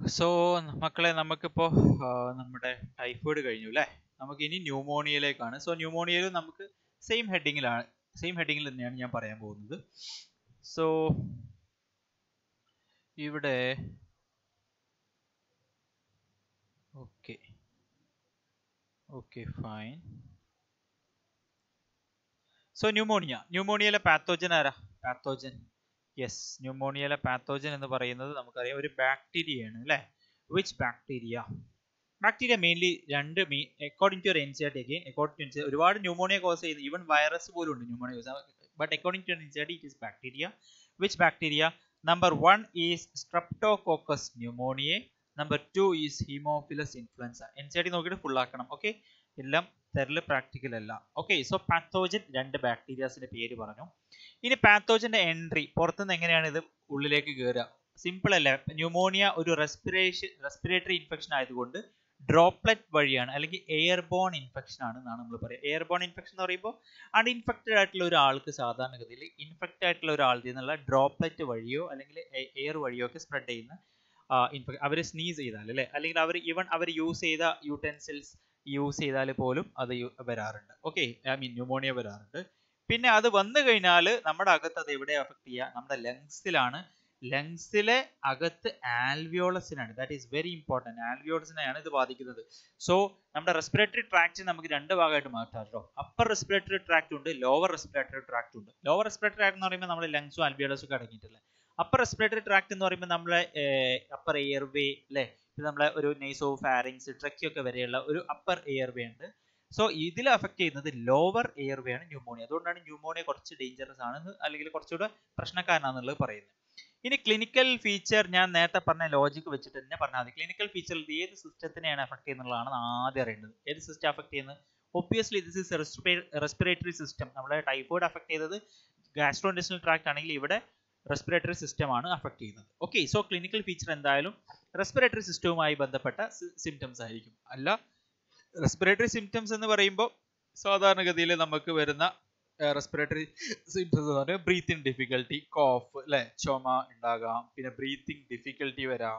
so മക്കളെ നമുക്കിപ്പോൾ നമ്മുടെ ടൈഫോയിഡ് കഴിഞ്ഞു അല്ലേ നമുക്ക് ഇനി ന്യൂമോണിയയിലേക്കാണ് സോ ന്യൂമോണിയയിൽ നമുക്ക് സെയിം ഹെഡിങ്ങിലാണ് സെയിം ഹെഡിങ്ങിൽ തന്നെയാണ് ഞാൻ പറയാൻ പോകുന്നത് സോ ഇവിടെ okay okay fine so pneumonia ന്യൂമോണിയയിലെ പാത്തോജൻ ആരാ പാത്തോജൻ യെസ് ന്യൂമോണിയയിലെ പാത്തോജൻ എന്ന് പറയുന്നത് നമുക്കറിയാം ഒരു ബാക്ടീരിയയാണ് അല്ലേ വിച്ച് ബാക്ടീരിയ ബാക്ടീരിയ മെയിൻലി രണ്ട് മീ അക്കോർഡിംഗ് ടു ഒരു N C R T again according to ഒരുപാട് ന്യൂമോണിയ കോസ് ചെയ്യുന്നത് ഈവൻ വൈറസ് പോലും ഉണ്ട് pneumonia cause but according to N C R T it is bacteria which bacteria number one is streptococcus pneumoniae number two is haemophilus influenza N C R T നോക്കിയിട്ട് full ആക്കണം okay എല്ലാം തരല് practical അല്ല okay so pathogen രണ്ട് ബാക്ടീരിയാസിന്റെ പേര് പറഞ്ഞു ഇനി പാത്തോജന്റെ എൻട്രി പുറത്തുനിന്ന് എങ്ങനെയാണ് ഇത് ഉള്ളിലേക്ക് കയറുക സിമ്പിൾ അല്ല ന്യൂമോണിയ ഒരു റെസ്പിറേഷൻ റെസ്പിറേറ്ററി ഇൻഫെക്ഷൻ ആയതുകൊണ്ട് ഡ്രോപ്ലെറ്റ് വഴിയാണ് അല്ലെങ്കിൽ എയർബോൺ ഇൻഫെക്ഷൻ ആണ് എന്നാണ് നമ്മൾ പറയുക എയർബോൺ ഇൻഫെക്ഷൻ എന്ന് പറയുമ്പോൾ അൺഇൻഫെക്റ്റഡ് ആയിട്ടുള്ള ഒരാൾക്ക് സാധാരണഗതിയിൽ ഇൻഫെക്റ്റ് ആയിട്ടുള്ള ഒരാളിൽ നിന്നുള്ള ഡ്രോപ്ലെറ്റ് വഴിയോ അല്ലെങ്കിൽ എയർ വഴിയോ ഒക്കെ സ്പ്രെഡ് ചെയ്യുന്ന അവർ സ്നീസ് ചെയ്താൽ അല്ലേ അല്ലെങ്കിൽ അവർ ഈവൻ അവർ യൂസ് ചെയ്ത യൂട്ടൻസിൽസ് യൂസ് ചെയ്താൽ പോലും അത് വരാറുണ്ട് ഓക്കെ ഐ മീൻ ന്യൂമോണിയ വരാറുണ്ട് പിന്നെ അത് വന്നു കഴിഞ്ഞാൽ നമ്മുടെ അകത്ത് അത് എവിടെ അഫക്ട് ചെയ്യുക നമ്മുടെ ലങ്സിലാണ് ലങ്സിലെ അകത്ത് ആൽവിയോളസിനാണ് ദാറ്റ് ഈസ് വെരി ഇമ്പോർട്ടൻറ്റ് ആൽവിയോളസിനെയാണ് ഇത് ബാധിക്കുന്നത് സോ നമ്മുടെ റെസ്പിറേറ്ററി ട്രാക്ട് നമുക്ക് രണ്ട് ഭാഗമായിട്ട് മാറ്റാം കേട്ടോ അപ്പർ റെസ്പിറേറ്ററി ട്രാക്ട് ഉണ്ട് ലോവർ റെസ്പിറേറ്ററി ട്രാക്ട് ഉണ്ട് ലോവർ റെസ്പിറേറ്ററി ട്രാക്ട് എന്ന് പറയുമ്പോൾ നമ്മുടെ ലങ്സും ആൽവിയോളസും ഒക്കെ അടങ്ങിയിട്ടില്ല അപ്പർ റെസ്പിറേറ്ററി ട്രാക്ട് എന്ന് പറയുമ്പോൾ നമ്മളെ അപ്പർ എയർവേ അല്ലേ ഇത് നമ്മളെ ഒരു നെയ്സോ ഫാരിങ്സ് ട്രക്കി ഒക്കെ വരെയുള്ള ഒരു അപ്പർ എയർവേ ഉണ്ട് സോ ഇതിൽ അഫക്ട് ചെയ്യുന്നത് ലോവർ എയർവേ ആണ് ന്യൂമോണിയ അതുകൊണ്ടാണ് ന്യൂമോണിയ കുറച്ച് ഡേഞ്ചറസ് ആണെന്ന് അല്ലെങ്കിൽ കുറച്ചുകൂടെ പ്രശ്നക്കാരനാണെന്നുള്ളത് പറയുന്നത് ഇനി ക്ലിനിക്കൽ ഫീച്ചർ ഞാൻ നേരത്തെ പറഞ്ഞ ലോജിക്ക് വെച്ചിട്ട് തന്നെ പറഞ്ഞാൽ മതി ക്ലിനിക്കൽ ഫീച്ചറിൽ ഏത് സിസ്റ്റത്തിനെയാണ് അഫക്ട് ചെയ്യുന്നുള്ളതാണ് ആദ്യം അറിയേണ്ടത് ഏത് സിസ്റ്റം അഫക്ട് ചെയ്യുന്നത് obviously this is respiratory system നമ്മളെ ടൈഫോയിഡ് അഫക്ട് ചെയ്തത് ഗാസ്ട്രോ ഇൻഡസ്ട്രിയൽ ട്രാക്ട് ആണെങ്കിൽ ഇവിടെ റെസ്പിറേറ്ററി സിസ്റ്റം ആണ് അഫക്ട് ചെയ്യുന്നത് ഓക്കെ സോ ക്ലിനിക്കൽ ഫീച്ചർ എന്തായാലും റെസ്പിറേറ്ററി സിസ്റ്റവുമായി ബന്ധപ്പെട്ട സിംറ്റംസ് ആയിരിക്കും അല്ല റെസ്പിറേറ്ററി സിംറ്റംസ് എന്ന് പറയുമ്പോൾ സാധാരണഗതിയിൽ നമുക്ക് വരുന്ന റെസ്പിറേറ്ററി സിംറ്റംസ് എന്ന് പറയുമ്പോൾ ബ്രീത്തിങ് ഡിഫിക്കൽട്ടി കോഫ് അല്ലെ ചുമ ഉണ്ടാകാം പിന്നെ ബ്രീത്തിങ് ഡിഫിക്കൽട്ടി വരാം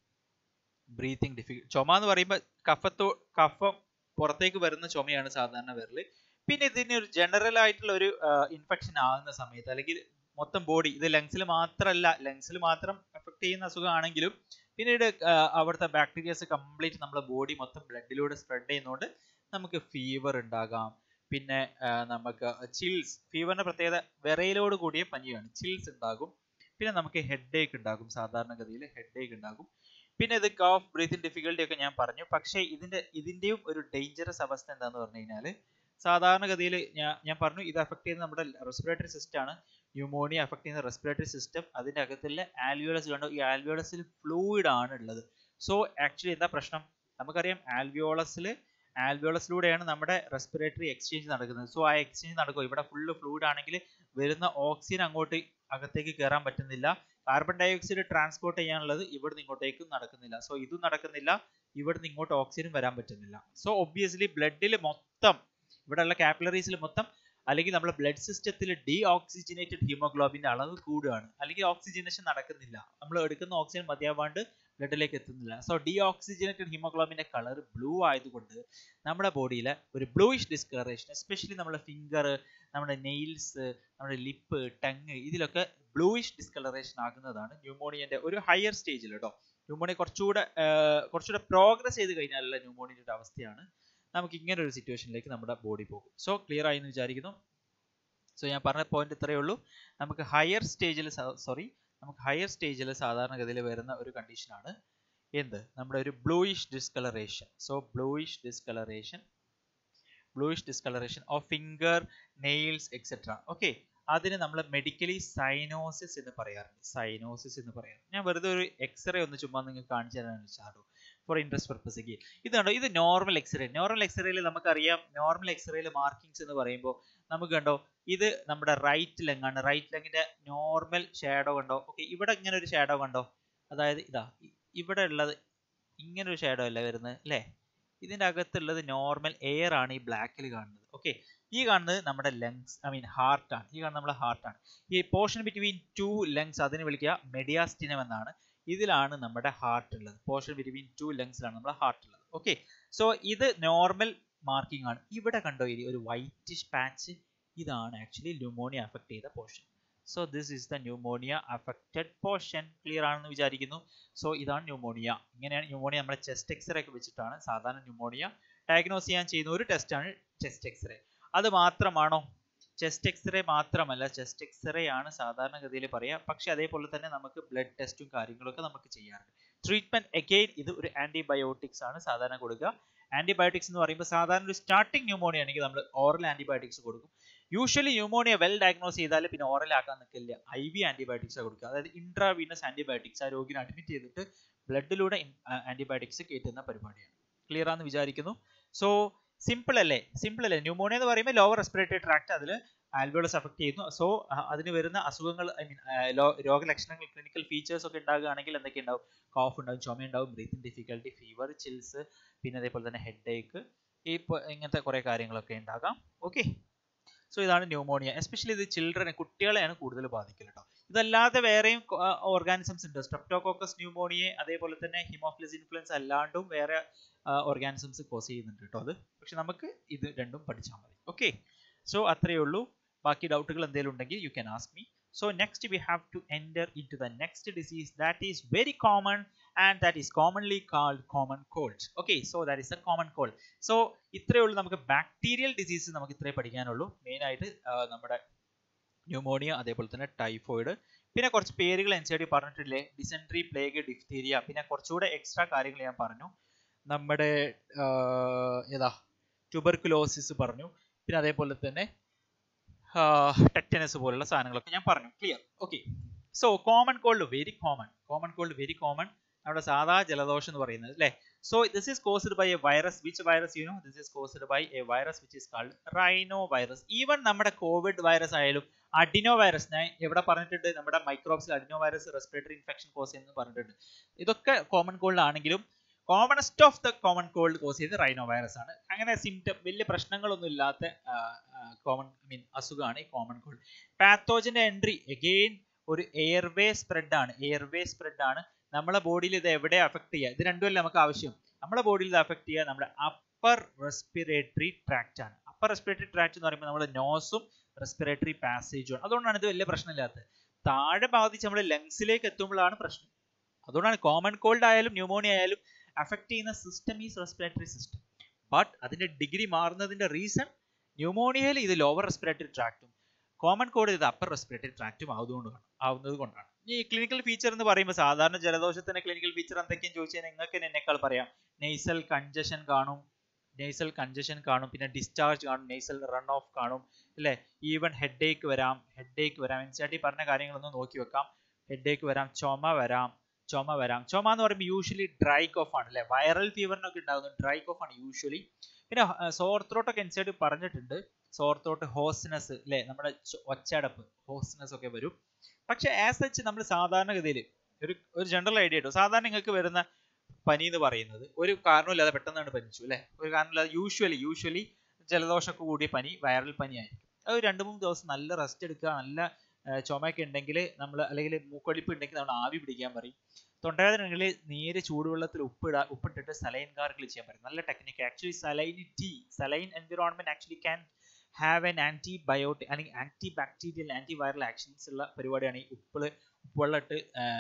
ബ്രീത്തിങ് ഡിഫിക്കൽ ചുമ എന്ന് പറയുമ്പോൾ കഫത്തോ കഫം പുറത്തേക്ക് വരുന്ന ചുമയാണ് സാധാരണ വരല് പിന്നെ ഇതിന് ഒരു ജനറൽ ആയിട്ടുള്ള ഒരു ഇൻഫെക്ഷൻ ആകുന്ന സമയത്ത് അല്ലെങ്കിൽ മൊത്തം ബോഡി ഇത് ലങ്സിൽ മാത്രമല്ല ലങ്സിൽ മാത്രം എഫക്ട് ചെയ്യുന്ന അസുഖമാണെങ്കിലും പിന്നീട് അവിടുത്തെ ബാക്ടീരിയസ് കംപ്ലീറ്റ് നമ്മുടെ ബോഡി മൊത്തം ബ്ലഡിലൂടെ സ്പ്രെഡ് ചെയ്യുന്നതുകൊണ്ട് നമുക്ക് ഫീവർ ഉണ്ടാകാം പിന്നെ നമുക്ക് ചിൽസ് ഫീവറിന്റെ പ്രത്യേകത വിറയിലോട് കൂടിയ പനിയാണ് ചിൽസ് ഉണ്ടാകും പിന്നെ നമുക്ക് ഹെഡ് ഏക്ക് ഉണ്ടാകും സാധാരണഗതിയിൽ ഹെഡ് ഏക്ക് ഉണ്ടാകും പിന്നെ ഇത് കഫ് ബ്രീത്തിങ് ഡിഫിക്കൽട്ടി ഒക്കെ ഞാൻ പറഞ്ഞു പക്ഷേ ഇതിന്റെ ഇതിന്റെയും ഒരു ഡേഞ്ചറസ് അവസ്ഥ എന്താന്ന് പറഞ്ഞു കഴിഞ്ഞാൽ സാധാരണഗതിയിൽ ഞാൻ ഞാൻ പറഞ്ഞു ഇത് അഫക്ട് ചെയ്യുന്ന നമ്മുടെ റെസ്പിറേറ്ററി സിസ്റ്റം ആണ് ന്യൂമോണിയ അഫക്ട് ചെയ്യുന്ന റെസ്പിറേറ്ററി സിസ്റ്റം അതിന്റെ അകത്തുള്ള ആൽവിയോളസ് കണ്ടോ ഈ ആൽവിയോളസിൽ ഫ്ലൂയിഡ് ആണ് ഉള്ളത് സോ ആക്ച്വലി എന്താ പ്രശ്നം നമുക്കറിയാം ആൽവിയോളസിൽ ആൽവിയോളസിലൂടെയാണ് നമ്മുടെ റെസ്പിറേറ്ററി എക്സ്ചേഞ്ച് നടക്കുന്നത് സോ ആ എക്സ്ചേഞ്ച് നടക്കും ഇവിടെ ഫുള്ള് ഫ്ലൂയിഡ് ആണെങ്കിൽ വരുന്ന ഓക്സിജൻ അങ്ങോട്ട് അകത്തേക്ക് കയറാൻ പറ്റുന്നില്ല കാർബൺ ഡൈ ഓക്സൈഡ് ട്രാൻസ്പോർട്ട് ചെയ്യാനുള്ളത് ഇവിടുന്ന് ഇങ്ങോട്ടേക്കും നടക്കുന്നില്ല സോ ഇതും നടക്കുന്നില്ല ഇവിടുന്ന് ഇങ്ങോട്ട് ഓക്സിജൻ വരാൻ പറ്റുന്നില്ല സോ ഒബ്വിയസ്ലി ബ്ലഡിൽ മൊത്തം ഇവിടെയുള്ള കാപ്പിലറീസിൽ മൊത്തം അല്ലെങ്കിൽ നമ്മുടെ ബ്ലഡ് സിസ്റ്റത്തിൽ ഡി ഓക്സിജനേറ്റഡ് ഹീമോഗ്ലോബിന്റെ അളവ് കൂടുകയാണ് അല്ലെങ്കിൽ ഓക്സിജനേഷൻ നടക്കുന്നില്ല നമ്മൾ എടുക്കുന്ന ഓക്സിജൻ മതിയാവാണ്ട് ബ്ലഡിലേക്ക് എത്തുന്നില്ല സോ ഡി ഓക്സിജനേറ്റഡ് ഹീമോഗ്ലോബിന്റെ കളർ ബ്ലൂ ആയതുകൊണ്ട് നമ്മുടെ ബോഡിയിൽ ഒരു ബ്ലൂയിഷ് ഡിസ്കളറേഷൻ എസ്പെഷ്യലി നമ്മുടെ ഫിംഗർ നമ്മുടെ നെയിൽസ് നമ്മുടെ ലിപ്പ് ടങ് ഇതിലൊക്കെ ബ്ലൂയിഷ് ഡിസ്കളറേഷൻ ആകുന്നതാണ് ന്യൂമോണിയന്റെ ഒരു ഹയർ സ്റ്റേജിൽ കേട്ടോ ന്യൂമോണിയ കുറച്ചുകൂടെ കുറച്ചുകൂടെ പ്രോഗ്രസ് ചെയ്ത് കഴിഞ്ഞാലുള്ള ന്യൂമോണിയയുടെ അവസ്ഥയാണ് നമുക്ക് ഇങ്ങനെ ഒരു സിറ്റുവേഷനിലേക്ക് നമ്മുടെ ബോഡി പോകും സോ ക്ലിയർ ആയി എന്ന് വിചാരിക്കുന്നു സോ ഞാൻ പറഞ്ഞ പോയിന്റ് ഇത്രയേ ഉള്ളൂ നമുക്ക് ഹയർ സ്റ്റേജിൽ സോറി നമുക്ക് ഹയർ സ്റ്റേജിൽ സാധാരണഗതിയിൽ വരുന്ന ഒരു കണ്ടീഷനാണ് എന്ത് നമ്മുടെ ഒരു bluish discolouration so bluish discolouration bluish discolouration of finger nails etcetera okay അതിന് നമ്മൾ മെഡിക്കലി സൈനോസിസ് എന്ന് പറയാറുണ്ട് സൈനോസിസ് എന്ന് പറയാറ് ഞാൻ വെറുതെ ഒരു എക്സ്റേ ഒന്ന് ചുമ്മാ നിങ്ങൾക്ക് കാണിച്ചു തരാൻ വെച്ചാലോ ഫോർ ഇൻട്രസ്റ്റ് പർപ്പസേക്ക് ഇത് കണ്ടോ ഇത് നോർമൽ എക്സ്റേ നോർമൽ എക്സ്റേയിൽ നമുക്കറിയാം നോർമൽ എക്സ്റേയിൽ മാർക്കിങ്സ് എന്ന് പറയുമ്പോൾ നമുക്ക് കണ്ടോ ഇത് നമ്മുടെ റൈറ്റ് ലെങ് ആണ് റൈറ്റ് ലെങ്ങിന്റെ നോർമൽ ഷാഡോ കണ്ടോ ഓക്കെ ഇവിടെ ഇങ്ങനെ ഒരു ഷാഡോ കണ്ടോ അതായത് ഇതാ ഇവിടെ ഉള്ളത് ഇങ്ങനെ ഒരു ഷാഡോ അല്ല വരുന്നത് അല്ലേ ഇതിന്റെ അകത്തുള്ളത് നോർമൽ എയർ ആണ് ഈ ബ്ലാക്കിൽ കാണുന്നത് ഓക്കെ ഈ കാണുന്നത് നമ്മുടെ ലങ്സ് ഐ മീൻ ഹാർട്ട് ആണ് ഈ കാണുന്നത് നമ്മുടെ ഹാർട്ട് ആണ് ഈ പോർഷൻ ബിറ്റ്വീൻ ടു ലങ്സ് അതിന് വിളിക്കുക മെഡിയാസ്റ്റിനം എന്നാണ് ഇതിലാണ് നമ്മുടെ ഹാർട്ട് ഉള്ളത് പോർഷൻ ബിറ്റ്വീൻ ടു ലങ്സിലാണ് നമ്മുടെ ഹാർട്ട് ഉള്ളത് ഓക്കെ സോ ഇത് നോർമൽ മാർക്കിംഗ് ആണ് ഇവിടെ കണ്ടോ ഈ ഒരു വൈറ്റിഷ് പാച്ച് ഇതാണ് ആക്ച്വലി ന്യൂമോണിയ അഫക്ട് ചെയ്ത portion so this is the pneumonia affected portion clear ആണെന്ന് വിചാരിക്കുന്നു സോ ഇതാണ് ന്യൂമോണിയ ഇങ്ങനെയാണ് ന്യൂമോണിയ നമ്മുടെ ചെസ്റ്റ് എക്സ്റേ ഒക്കെ വെച്ചിട്ടാണ് സാധാരണ ന്യൂമോണിയ ഡയഗ്നോസ് ചെയ്യാൻ ചെയ്യുന്ന ഒരു ടെസ്റ്റാണ് ചെസ്റ്റ് എക്സ്റേ അത് മാത്രമാണോ ചെസ്റ്റ് എക്സ്റേ മാത്രമല്ല ചെസ്റ്റ് എക്സ്റേ ആണ് സാധാരണഗതിയിൽ പറയുക പക്ഷെ അതേപോലെ തന്നെ നമുക്ക് ബ്ലഡ് ടെസ്റ്റും കാര്യങ്ങളൊക്കെ നമുക്ക് ചെയ്യാറുണ്ട് ട്രീറ്റ്മെന്റ് അഗെയിൻ ഇത് ഒരു ആന്റിബയോട്ടിക്സ് ആണ് സാധാരണ കൊടുക്കുക ആന്റിബയോട്ടിക്സ് എന്ന് പറയുമ്പോൾ സാധാരണ ഒരു സ്റ്റാർട്ടിംഗ് ന്യൂമോണിയ ആണെങ്കിൽ നമ്മൾ ഓറൽ ആന്റിബയോട്ടിക്സ് കൊടുക്കും യൂഷ്വലി ന്യൂമോണിയ വെൽ ഡയഗ്നോസ് ചെയ്താൽ പിന്നെ ഓറൽ ആക്കാൻ നിൽക്കില്ല ഐ വി ആന്റിബയോട്ടിക്സ് കൊടുക്കുക അതായത് ഇൻട്രാവീനസ് ആന്റിബയോട്ടിക്സ് ആ രോഗിനെ അഡ്മിറ്റ് ചെയ്തിട്ട് ബ്ലഡിലൂടെ ആന്റിബയോട്ടിക്സ് കയറ്റുന്ന പരിപാടിയാണ് ക്ലിയർ ആണെന്ന് വിചാരിക്കുന്നു സോ സിമ്പിൾ അല്ലേ സിമ്പിൾ അല്ലേ ന്യൂമോണിയ എന്ന് പറയുമ്പോൾ ലോവർ റെസ്പിറേറ്ററി ട്രാക്ട് അതിൽ ആൽബിയോളസ് അഫക്ട് ചെയ്യുന്നു സോ അതിന് വരുന്ന അസുഖങ്ങൾ ഐ മീൻ രോഗലക്ഷണങ്ങൾ ക്ലിനിക്കൽ ഫീച്ചേഴ്സ് ഒക്കെ ഉണ്ടാകുകയാണെങ്കിൽ എന്തൊക്കെ ഉണ്ടാവും കോഫ് ഉണ്ടാവും ചുമ ഉണ്ടാവും ബ്രീത്തിങ് ഡിഫിക്കൽട്ടി ഫീവർ ചിൽസ് പിന്നെ അതേപോലെ തന്നെ ഹെഡ് ഏക്ക് ഈ ഇങ്ങനത്തെ കുറേ കാര്യങ്ങളൊക്കെ ഉണ്ടാകാം ഓക്കെ സോ ഇതാണ് ന്യൂമോണിയ എസ്പെഷ്യലി ഇത് ചിൽഡ്രനെ കുട്ടികളെയാണ് കൂടുതൽ ബാധിക്കൽ കേട്ടോ ഇതല്ലാതെ വേറെയും ഓർഗാനിസംസ് ഉണ്ട് സ്ട്രെപ്റ്റോകോക്കസ് ന്യൂമോണിയെ അതേപോലെ തന്നെ ഹിമോഫിലസ് ഇൻഫ്ലുവൻസ് അല്ലാണ്ടും വേറെ ഓർഗാനിസംസ് കോസ് ചെയ്യുന്നുണ്ട് കേട്ടോ അത് പക്ഷെ നമുക്ക് ഇത് രണ്ടും പഠിച്ചാൽ മതി ഓക്കെ സോ അത്രയേ ഉള്ളൂ ബാക്കി ഡൗട്ടുകൾ എന്തെങ്കിലും ഉണ്ടെങ്കിൽ you can ask me so next we have to enter into the next disease that is very common and that is commonly called common cold okay so that is a common cold so ഇത്രയേ ഉള്ളൂ നമുക്ക് bacterial disease നമുക്ക് ഇത്രേ പഠിക്കാനുള്ളൂ main ആയിട്ട് നമ്മുടെ pneumonia അതേപോലെ തന്നെ typhoid പിന്നെ കുറച്ച് പേരുകൾ എൻ സി ഡി പറഞ്ഞിട്ടില്ലേ ഡിസെൻട്രി പ്ലേഗ് ഡിഫ്തീരിയ പിന്നെ കുറച്ചുകൂടെ എക്സ്ട്രാ കാര്യങ്ങൾ ഞാൻ പറഞ്ഞു നമ്മുടെ ഏതാ ട്യൂബർക്കുലോസിസ് പറഞ്ഞു പിന്നെ അതേപോലെ തന്നെ ടെറ്റനസ് പോലുള്ള സാധനങ്ങളൊക്കെ ഞാൻ പറഞ്ഞു clear okay so common cold very common common cold very common നമ്മുടെ സാധാ ജലദോഷം എന്ന് പറയുന്നത് അല്ലേ so this is caused by a virus which virus you know this is caused by a virus which is called rhinovirus even നമ്മുടെ covid virus ആയാലും adenovirus ഞാൻ എവിടെ പറഞ്ഞിട്ടുണ്ട് നമ്മുടെ മൈക്രോബ്സിൽ adenovirus respiratory infection cause എന്ന് പറഞ്ഞിട്ടുണ്ട് ഇതൊക്കെ കോമൺ കോൾഡ് ആണെങ്കിലും commonest of the common called cause ചെയ്ത് റൈനോ വൈറസ് ആണ് അങ്ങനെ സിംറ്റം വലിയ പ്രശ്നങ്ങളൊന്നും ഇല്ലാത്ത കോമൺ മീൻ അസുഖമാണ് ഈ കോമൺ കോൾഡ് പാത്തോജന്റെ എൻട്രി അഗെയിൻ ഒരു എയർവേ സ്പ്രെഡ് ആണ് എയർവേ സ്പ്രെഡ് ആണ് നമ്മളെ ബോഡിയിൽ ഇത് എവിടെ അഫക്ട് ചെയ്യുക ഇത് രണ്ടുമല്ല നമുക്ക് ആവശ്യം നമ്മളെ ബോഡിയിൽ ഇത് അഫക്ട് ചെയ്യുക നമ്മുടെ അപ്പർ റെസ്പിറേറ്ററി ട്രാക്റ്റ് ആണ് അപ്പർ റെസ്പിറേറ്ററി ട്രാക്ട് എന്ന് പറയുമ്പോൾ നമ്മുടെ നോസും റെസ്പിറേറ്ററി പാസേജും ആണ് അതുകൊണ്ടാണ് ഇത് വലിയ പ്രശ്നമില്ലാത്തത് താഴെ ബാധിച്ച് നമ്മുടെ ലങ്സിലേക്ക് എത്തുമ്പോഴാണ് പ്രശ്നം അതുകൊണ്ടാണ് കോമൺ കോൾഡ് ആയാലും ന്യൂമോണിയ ആയാലും അഫക്ട് ചെയ്യുന്ന system is respiratory system but അതിന്റെ ഡിഗ്രി മാറുന്നതിന്റെ റീസൺ ന്യൂമോണിയയിൽ ഇത് ലോവർ റെസ്പിറേറ്ററി ട്രാക്റ്റും കോമൺ കോഡ് ഇത് അപ്പർ റെസ്പിറേറ്ററി ട്രാക്റ്റും ആവുന്നതുകൊണ്ടാണ് ആവുന്നത് കൊണ്ടാണ് ഈ ക്ലിനിക്കൽ ഫീച്ചർ എന്ന് പറയുമ്പോൾ സാധാരണ ജലദോഷത്തിന്റെ ക്ലിനിക്കൽ ഫീച്ചർ എന്തൊക്കെയെന്ന് ചോദിച്ചാൽ നിങ്ങൾക്ക് എന്നെക്കാൾ പറയാം നെയ്സൽ കൺജഷൻ കാണും നെയ്സൽ കൺജഷൻ കാണും പിന്നെ ഡിസ്ചാർജ് കാണും നെയ്സൽ റൺ ഓഫ് കാണും അല്ലേ ഈവൻ ഹെഡ് ഏക്ക് വരാം ഹെഡ് ഏക്ക് വരാം എൻ സി ആർ ടി പറഞ്ഞ കാര്യങ്ങളൊന്നും നോക്കി വെക്കാം ഹെഡ് ഏക്ക് വരാം ചുമ വരാം ചുമ വരാം ചുമ എന്ന് പറയുമ്പോൾ യൂഷ്വലി ഡ്രൈ കോഫ് ആണ് അല്ലെ വൈറൽ ഫീവറിനൊക്കെ ഉണ്ടാകുന്നത് ഡ്രൈ കോഫ് ആണ് യൂഷ്വലി പിന്നെ സോർ ത്രോട്ടൊക്കെ എൻ സൈഡ് പറഞ്ഞിട്ടുണ്ട് സോർ ത്രോട്ട് ഹോസ്നെസ് അല്ലെ നമ്മുടെ ഒച്ചടപ്പ് ഹോസ്നെസ് ഒക്കെ വരും പക്ഷെ ആസ് സച്ച് നമ്മൾ സാധാരണഗതിയിൽ ഒരു ഒരു ജനറൽ ഐഡിയ കേട്ടോ സാധാരണ നിങ്ങൾക്ക് വരുന്ന പനി എന്ന് പറയുന്നത് ഒരു കാരണമില്ലാതെ പെട്ടെന്നാണ് പനിച്ചു അല്ലെ ഒരു കാരണമില്ലാതെ യൂഷ്വലി യൂഷ്വലി ജലദോഷമൊക്കെ കൂടിയ പനി വൈറൽ പനി ആയിരിക്കും അത് രണ്ട് മൂന്ന് ദിവസം നല്ല റെസ്റ്റ് എടുക്കുക നല്ല ചുമയൊക്കെ ഉണ്ടെങ്കിൽ നമ്മൾ അല്ലെങ്കിൽ മൂക്കൊലിപ്പ് ഉണ്ടെങ്കിൽ നമ്മൾ ആവി പിടിക്കാൻ പറയും തൊണ്ടവേദന ഉണ്ടെങ്കിൽ നേരെ ചൂടുവെള്ളത്തിൽ ഉപ്പിടാ ഉപ്പിട്ടിട്ട് സലൈൻ ഗാർഗിൾ ചെയ്യാൻ പറയും നല്ല technique actually salinity saline environment actually can have an antibiotic അല്ലെങ്കിൽ anti bacterial anti viral actions ഉള്ള പരിപാടിയാണ് ഈ ഉപ്പിള് ഉപ്പുവെള്ളിട്ട്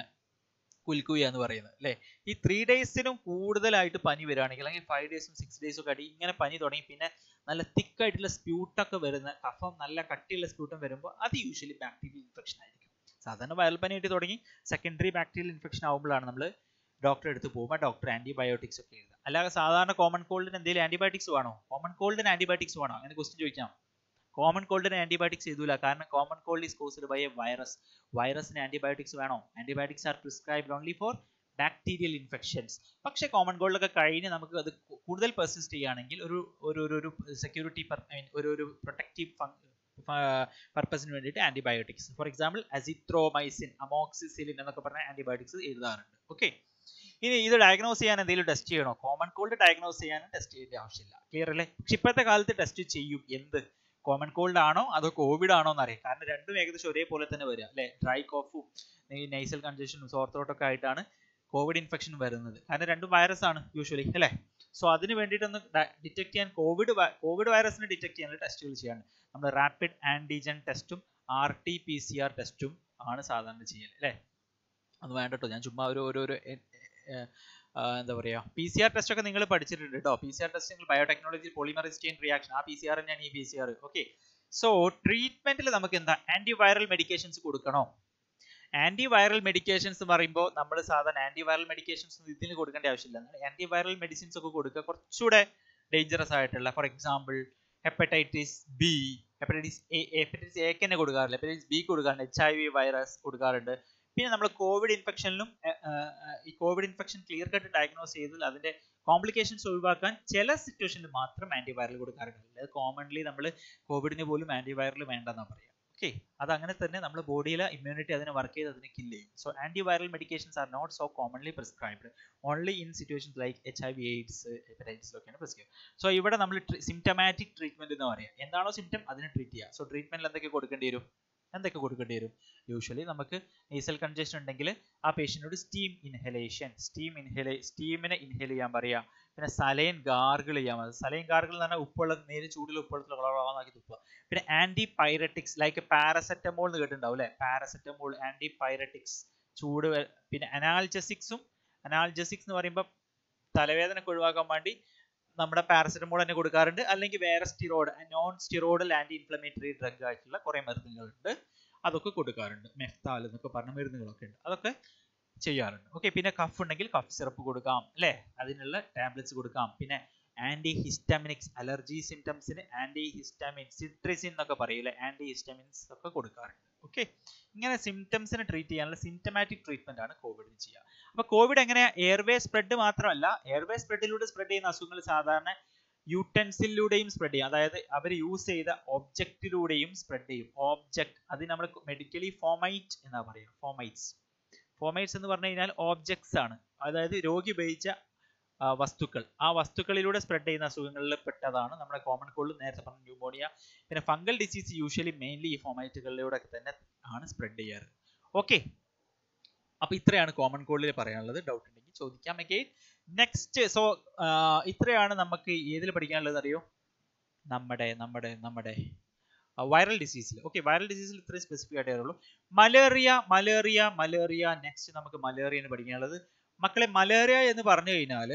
കുൽക്കുക എന്ന് പറയുന്നത് അല്ലേ ഈ ത്രീ ഡേയ്സിനും കൂടുതലായിട്ട് പനി വരികയാണെങ്കിൽ അല്ലെങ്കിൽ ഫൈവ് ഡേയ്സും സിക്സ് ഡേയ്സും ഒക്കെ ആയിട്ട് ഇങ്ങനെ പനി തുടങ്ങി പിന്നെ നല്ല തിക്കായിട്ടുള്ള സ്പ്യൂട്ടൊക്കെ വരുന്ന കഫം നല്ല കട്ടിയുള്ള സ്പ്യൂട്ടം വരുമ്പോൾ അത് യൂഷ്വലി ബാക്ടീരിയൽ ഇൻഫെക്ഷൻ ആയിരിക്കും സാധാരണ വൈറൽ പനിയായിട്ട് തുടങ്ങി സെക്കൻഡറി ബാക്ടീരിയൽ ഇൻഫെക്ഷൻ ആകുമ്പോഴാണ് നമ്മൾ ഡോക്ടറെ അടുത്ത് പോകുമ്പോൾ ഡോക്ടർ ആന്റിബയോട്ടിക്സ് ഒക്കെ എഴുതുക അല്ലാതെ സാധാരണ കോമൺ കോൾഡിന് എന്തെങ്കിലും ആന്റിബയോട്ടിക്സ് വേണോ കോമൺ കോൾഡിന് ആന്റിബയോട്ടിക്സ് വേണോ അങ്ങനെ ക്വസ്റ്റ്യൻ ചോദിക്കാം കോമൺ കോൾഡിന് ആന്റിബയോട്ടിക്സ് എഴുതൂല കാരണം common cold is caused by a virus വൈറസിന് ആന്റിബയോട്ടിക്സ് വേണോ antibiotics are prescribed only for bacterial infections പക്ഷെ കോമൺ കോൾഡൊക്കെ കഴിഞ്ഞ് നമുക്ക് അത് കൂടുതൽ പെർസിസ്റ്റ് ചെയ്യുകയാണെങ്കിൽ ഒരു ഒരു ഒരു സെക്യൂരിറ്റി ഒരു ഒരു പ്രൊട്ടക്റ്റീവ് പർപ്പസിന് വേണ്ടിയിട്ട് antibiotics for example azithromycin amoxicillin എന്നൊക്കെ പറഞ്ഞ ആന്റിബയോട്ടിക്സ് എഴുതാറുണ്ട് ഓക്കെ ഇനി ഇത് ഡയഗ്നോസ് ചെയ്യാൻ എന്തെങ്കിലും ടെസ്റ്റ് ചെയ്യണോ കോമൺ കോൾഡ് ഡയഗ്നോസ് ചെയ്യാനും ടെസ്റ്റ് ചെയ്യേണ്ട ആവശ്യമില്ല ക്ലിയർ അല്ലേ പക്ഷെ ഇപ്പോഴത്തെ കാലത്ത് ടെസ്റ്റ് ചെയ്യും എന്ത് കോമൺ കോൾഡ് ആണോ അതോ കോവിഡ് ആണോ എന്ന് അറിയാം കാരണം രണ്ടും ഏകദേശം ഒരേപോലെ തന്നെ വരിക അല്ലെ ഡ്രൈ കോഫും ഈ നൈസൽ കൺജഷനും സോർത്തോട്ടൊക്കെ ആയിട്ടാണ് കോവിഡ് ഇൻഫെക്ഷൻ വരുന്നത് കാരണം രണ്ടും വൈറസ് ആണ് യൂഷ്വലി അല്ലേ സോ അതിന് വേണ്ടിയിട്ടൊന്ന് ഡിറ്റക്ട് ചെയ്യാൻ കോവിഡ് കോവിഡ് വൈറസിനെ ഡിറ്റക്ട് ചെയ്യാനുള്ള ടെസ്റ്റുകൾ ചെയ്യാണ് നമ്മൾ റാപ്പിഡ് ആന്റിജൻ ടെസ്റ്റും R T P C R ടെസ്റ്റും ആണ് സാധാരണ ചെയ്യൽ അല്ലേ അത് വേണ്ട കേട്ടോ ഞാൻ ചുമ്മാ ഒരു ഓരോരോ എന്താ പറയുക പി സി ആർ ടെസ്റ്റ് ഒക്കെ നിങ്ങൾ പഠിച്ചിട്ടുണ്ട് കേട്ടോ പി സി ആർ ടെസ്റ്റ് നിങ്ങൾ ബയോടെക്നോളജി പോളിമറൈസ് ചെയിൻ റിയാക്ഷൻ ആ പി സി ആർ തന്നെയാണ് ഈ P C R okay so ട്രീറ്റ്മെന്റിൽ നമുക്ക് എന്താ ആന്റിവൈറൽ മെഡിക്കേഷൻസ് കൊടുക്കണോ ആന്റിവൈറൽ മെഡിക്കേഷൻസ് എന്ന് പറയുമ്പോൾ നമ്മൾ സാധാരണ ആന്റിവൈറൽ മെഡിക്കേഷൻസ് ഇതിന് കൊടുക്കേണ്ട ആവശ്യമില്ല ആന്റിവൈറൽ മെഡിസിൻസ് ഒക്കെ കൊടുക്കുക കുറച്ചുകൂടെ ഡേഞ്ചറസ് ആയിട്ടുള്ള for example hepatitis B hepatitis A hepatitis എക്ക് തന്നെ കൊടുക്കാറില്ല ഹെപ്പറ്റൈറ്റിസ് ബി കൊടുക്കാറുണ്ട് എച്ച് ഐ വി വൈറസ് കൊടുക്കാറുണ്ട് പിന്നെ നമ്മൾ കോവിഡ് ഇൻഫെക്ഷനിലും ഈ covid infection clear cut diagnose ചെയ്താൽ അതിന്റെ കോംപ്ലിക്കേഷൻസ് ഒഴിവാക്കാൻ ചില സിറ്റുവേഷനിൽ മാത്രം ആന്റിവൈറൽ കൊടുക്കാറുണ്ട് അതായത് കോമൺലി നമ്മൾ കോവിഡിന് പോലും ആന്റിവൈറൽ വേണ്ടെന്നാണ് പറയാം ഓക്കെ അത് അങ്ങനെ തന്നെ നമ്മുടെ ബോഡിയിലെ ഇമ്മ്യൂണിറ്റി അതിനെ വർക്ക് ചെയ്ത് അതിനെ കില്ല് ചെയ്യും so antiviral medications are not so commonly prescribed only in situations like H I V AIDS ഹെപ്പറ്റൈറ്റിസിലൊക്കെയാണ് പ്രിസ്ക്രൈബ് സോ ഇവിടെ നമ്മൾ സിംറ്റമാറ്റിക് ട്രീറ്റ്മെന്റ് എന്ന് പറയാം എന്താണോ സിംറ്റം അതിനെ ട്രീറ്റ് ചെയ്യുക സോ ട്രീറ്റ്മെന്റിൽ എന്തൊക്കെ കൊടുക്കേണ്ടി വരും എന്തൊക്കെ കൊടുക്കേണ്ടി വരും യൂഷ്വലി നമുക്ക് നേസൽ കൺജഷൻ ഉണ്ടെങ്കിൽ ആ പേഷ്യൻറ്റിനോട് സ്റ്റീം ഇൻഹലേഷൻ സ്റ്റീം ഇൻഹലേ സ്റ്റീമിനെ ഇൻഹേൽ ചെയ്യാൻ പറയുക പിന്നെ സലൈൻ ഗാർഗിൾ ചെയ്യാൻ മതി സലൈൻ ഗാർഗിൾ എന്ന് പറഞ്ഞാൽ ഉപ്പുള്ള നേരെ ചൂടിൽ ഉപ്പുള്ളത്തിൽ കളറാക്കി തുപ്പുക പിന്നെ ആന്റി പൈററ്റിക്സ് ലൈക്ക് പാരസെറ്റമോൾ എന്ന് കേട്ടിട്ടുണ്ടാവും അല്ലെ പാരസെറ്റമോൾ ആന്റി പൈററ്റിക്സ് ചൂട് പിന്നെ അനാൽജസിക്സും അനാൽജസിക്സ് എന്ന് പറയുമ്പോൾ തലവേദനക്ക് ഒഴിവാക്കാൻ വേണ്ടി നമ്മുടെ പാരസെറ്റമോൾ തന്നെ കൊടുക്കാറുണ്ട് അല്ലെങ്കിൽ വേറെ steroid non steroidal anti inflammatory drug ആയിട്ടുള്ള കുറെ മരുന്നുകളുണ്ട് അതൊക്കെ കൊടുക്കാറുണ്ട് മെഫ്താൽ എന്നൊക്കെ പറഞ്ഞ മരുന്നുകളൊക്കെ ഉണ്ട് അതൊക്കെ ചെയ്യാറുണ്ട് ഓക്കെ പിന്നെ കഫ് ഉണ്ടെങ്കിൽ കഫ് സിറപ്പ് കൊടുക്കാം അല്ലേ അതിനുള്ള ടാബ്ലറ്റ്സ് കൊടുക്കാം പിന്നെ ആന്റി ഹിസ്റ്റാമിനിക്സ് അലർജി സിംറ്റംസിന് ആന്റി ഹിസ്റ്റാമിൻ സിട്രിസിൻ എന്നൊക്കെ പറയൂലേ ആന്റി ഹിസ്റ്റാമിൻസ് ഒക്കെ കൊടുക്കാറുണ്ട് ഓക്കെ ഇങ്ങനെ സിംറ്റംസിനെ ട്രീറ്റ് ചെയ്യാനുള്ള സിംറ്റമാറ്റിക് ട്രീറ്റ്മെന്റ് ആണ് കോവിഡിന് ചെയ്യുക അപ്പൊ കോവിഡ് എങ്ങനെയാ എയർവേ സ്പ്രെഡ് മാത്രമല്ല എയർവേ സ്പ്രെഡിലൂടെ സ്പ്രെഡ് ചെയ്യുന്ന അസുഖങ്ങൾ സാധാരണ യൂട്ടൻസിലൂടെയും സ്പ്രെഡ് ചെയ്യും അതായത് അവർ യൂസ് ചെയ്ത ഒബ്ജക്റ്റിലൂടെയും സ്പ്രെഡ് ചെയ്യും ഓബ്ജക്ട് അത് നമ്മൾ മെഡിക്കലി ഫോമൈറ്റ് എന്നാ പറയുക ഫോമൈറ്റ്സ് ഫോമൈറ്റ്സ് എന്ന് പറഞ്ഞു കഴിഞ്ഞാൽ ഓബ്ജക്ട്സ് ആണ് അതായത് രോഗി ഉപയോഗിച്ച വസ്തുക്കൾ ആ വസ്തുക്കളിലൂടെ സ്പ്രെഡ് ചെയ്യുന്ന അസുഖങ്ങളിൽ പെട്ടതാണ് നമ്മുടെ കോമൺ കോൾഡ് നേരത്തെ പറഞ്ഞ ന്യൂമോണിയ പിന്നെ ഫംഗൽ ഡിസീസ് യൂഷ്വലി മെയിൻലി ഈ ഫോമൈറ്റുകളിലൂടെ തന്നെ ആണ് സ്പ്രെഡ് ചെയ്യാറ് ഓക്കെ അപ്പൊ ഇത്രയാണ് കോമൺ കോൾഡിൽ പറയാനുള്ളത് ഡൗട്ട് ഉണ്ടെങ്കിൽ ചോദിക്കാം അഗെയിൻ നെക്സ്റ്റ് സോ ഇത്രയാണ് നമുക്ക് ഏതിൽ പഠിക്കാനുള്ളത് അറിയോ നമ്മുടെ നമ്മുടെ നമ്മുടെ വൈറൽ ഡിസീസിൽ ഓക്കെ വൈറൽ ഡിസീസിൽ ഇത്രയും സ്പെസിഫിക് ആയിട്ടേ ഉള്ളൂ മലേറിയ മലേറിയ മലേറിയ നെക്സ്റ്റ് നമുക്ക് മലേറിയ പഠിക്കാനുള്ളത് മക്കളെ മലേറിയ എന്ന് പറഞ്ഞു കഴിഞ്ഞാൽ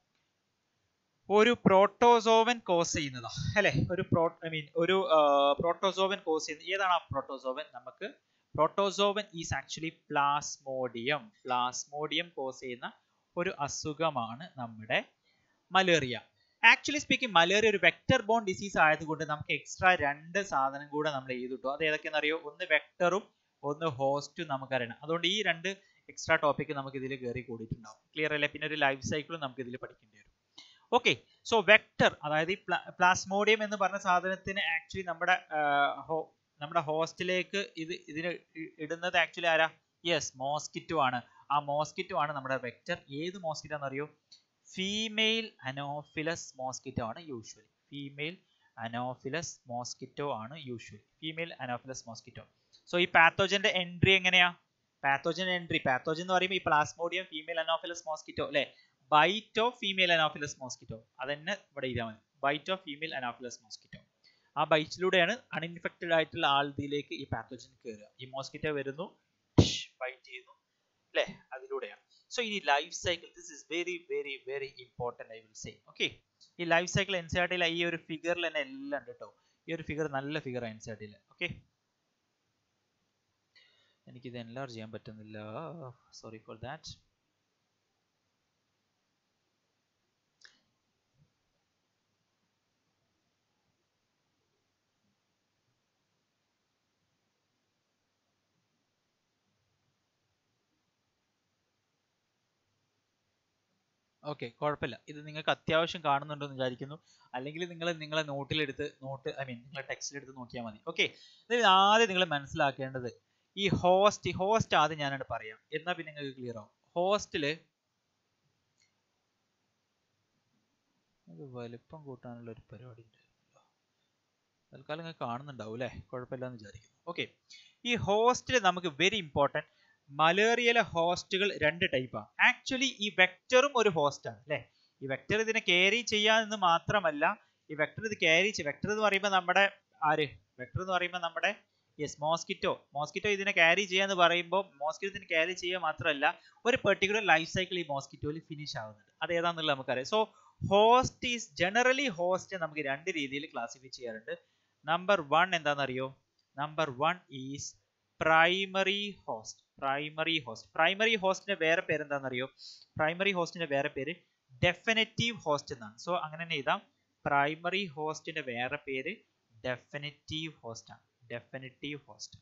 ഒരു പ്രോട്ടോസോവൻ കോസ് ചെയ്യുന്നതാ അല്ലെ ഒരു പ്രോ ഐ മീൻ ഒരു പ്രോട്ടോസോവൻ കോസ് ചെയ്യുന്നത് ഏതാണ് ആ പ്രോട്ടോസോവൻ നമുക്ക് protozoan is actually plasmodium plasmodium cause ചെയ്യുന്ന ഒരു അസുഖമാണ് നമ്മുടെ മലേറിയ ആക്ച്വലി സ്പീക്കിംഗ് മലേറിയ ഒരു വെക്ടർ ബോൺ ഡിസീസ് ആയതുകൊണ്ട് നമുക്ക് എക്സ്ട്രാ രണ്ട് സാധനം കൂടെ നമ്മൾ ചെയ്തിട്ടു അത് ഏതൊക്കെയാണെന്ന് അറിയോ ഒന്ന് വെക്ടറും ഒന്ന് ഹോസ്റ്റും നമുക്കറിയണം അതുകൊണ്ട് ഈ രണ്ട് എക്സ്ട്രാ ടോപ്പിക് നമുക്ക് ഇതിൽ കയറി കൂടിയിട്ടുണ്ടാവും ക്ലിയർ അല്ലേ പിന്നെ ഒരു ലൈഫ് സൈക്കിളും നമുക്ക് ഇതിൽ പഠിക്കേണ്ടി വരും ഓക്കെ സോ വെക്ടർ അതായത് ഈ പ്ലാസ്മോഡിയം എന്ന് പറഞ്ഞ സാധനത്തിന് ആക്ച്വലി നമ്മുടെ നമ്മുടെ ഹോസ്റ്റിലേക്ക് ഇത് ഇതിന് ഇടുന്നത് ആക്ച്വലി ആരാ യെസ് മോസ്കിറ്റോ ആണ് ആ മോസ്കിറ്റോ ആണ് നമ്മുടെ വെക്ടർ ഏത് മോസ്കിറ്റോ എന്നറിയോ ഫീമെയിൽ അനോഫിലസ് മോസ്കിറ്റോ ആണ് യൂഷ്വലി ഫീമെയിൽ അനോഫിലസ് മോസ്കിറ്റോ ആണ് usually female anopheles mosquito so ഈ പാത്തോജന്റെ എൻട്രി എങ്ങനെയാ പാത്തോജൻ എൻട്രി പാത്തോജൻ എന്ന് പറയുമ്പോൾ ഈ പ്ലാസ്മോഡിയം ഫീമെയിൽ അനോഫിലസ് മോസ്കിറ്റോ അല്ലെ bite of female anopheles mosquito അതന്നെ ഇവിടെ എഴുതിയാൽ മതി bite of female anopheles mosquito ആ ബൈറ്റിലൂടെയാണ് അൺഇൻഫെക്റ്റഡ് ആയിട്ടുള്ള ആൾതിയിലേക്ക് ഈ പാത്തോജൻ കയറുക ഈ മോസ്കിറ്റോ വരുന്നു ബൈറ്റ് ചെയ്യുന്നു അല്ലെ അതിലൂടെയാണ് സോ ഇനി life cycle this is very very very important I will say okay ഈ life cycle N C R ടിയിലെ ഈ ഒരു ഫിഗറിൽ തന്നെ എല്ലാം ഉണ്ട് കേട്ടോ ഈ ഒരു ഫിഗർ നല്ല ഫിഗർ എൻ സി ആർ ടിയിൽ ഓക്കെ എനിക്കിത് എൻലാർജ് ചെയ്യാൻ പറ്റുന്നില്ല സോറി ഫോർ ദാറ്റ് ഓക്കെ കുഴപ്പമില്ല ഇത് നിങ്ങൾക്ക് അത്യാവശ്യം കാണുന്നുണ്ടെന്ന് വിചാരിക്കുന്നു അല്ലെങ്കിൽ നിങ്ങൾ നിങ്ങളെ നോട്ടിലെടുത്ത് നോട്ട് ഐ മീൻ നിങ്ങളെ ടെക്സ്റ്റിലെടുത്ത് നോക്കിയാൽ മതി ഓക്കെ ഇതിൽ ആദ്യം നിങ്ങൾ മനസ്സിലാക്കേണ്ടത് ഈ ഹോസ്റ്റ് ഹോസ്റ്റ് ആദ്യം ഞാനോട് പറയാം എന്നാ പിന്നെ നിങ്ങൾക്ക് ക്ലിയർ ആവും ഹോസ്റ്റില് ഇത് വലിപ്പം കൂട്ടാനുള്ള ഒരു പരിപാടി ഉണ്ട് തൽക്കാലം നിങ്ങൾ കാണുന്നുണ്ടാവും അല്ലേ കുഴപ്പമില്ലെന്ന് വിചാരിക്കുന്നു ഓക്കെ ഈ ഹോസ്റ്റിൽ നമുക്ക് വെരി ഇമ്പോർട്ടൻറ്റ് മലേറിയയിലെ ഹോസ്റ്റുകൾ രണ്ട് ടൈപ്പാണ് ആക്ച്വലി ഈ വെക്ടറും ഒരു ഹോസ്റ്റാണ് അല്ലേ ഈ വെക്ടർ ഇതിനെ ക്യാരി ചെയ്യാമെന്ന് മാത്രമല്ല ഈ വെക്ടർ ഇത് ക്യാരി ചെയ്യും വെക്ടർ എന്ന് പറയുമ്പോൾ നമ്മുടെ ആര് വെക്ടർ എന്ന് പറയുമ്പോൾ നമ്മുടെ യെസ് മോസ്കിറ്റോ മോസ്കിറ്റോ ഇതിനെ ക്യാരി ചെയ്യാന്ന് പറയുമ്പോൾ മോസ്കിറ്റോ ഇതിനെ ക്യാരി ചെയ്യുക മാത്രമല്ല ഒരു പെർട്ടിക്കുലർ ലൈഫ് സൈക്കിൾ ഈ മോസ്കിറ്റോയിൽ ഫിനിഷ് ആവുന്നുണ്ട് അത് ഏതാണെന്നുള്ളത് നമുക്കറിയാം so host is generally host നമുക്ക് രണ്ട് രീതിയിൽ ക്ലാസിഫൈ ചെയ്യാറുണ്ട് നമ്പർ വൺ എന്താണെന്നറിയോ number one is primary host primary host primary ഹോസ്റ്റിന്റെ വേറെ പേര് എന്താണെന്നറിയോ പ്രൈമറി ഹോസ്റ്റിന്റെ വേറെ പേര് ഡെഫിനറ്റീവ് ഹോസ്റ്റ് എന്നാണ് സോ അങ്ങനെ തന്നെ എഴുതാം പ്രൈമറി ഹോസ്റ്റിന്റെ വേറെ പേര് ഡെഫിനറ്റീവ് ഹോസ്റ്റ് ആണ് definitive host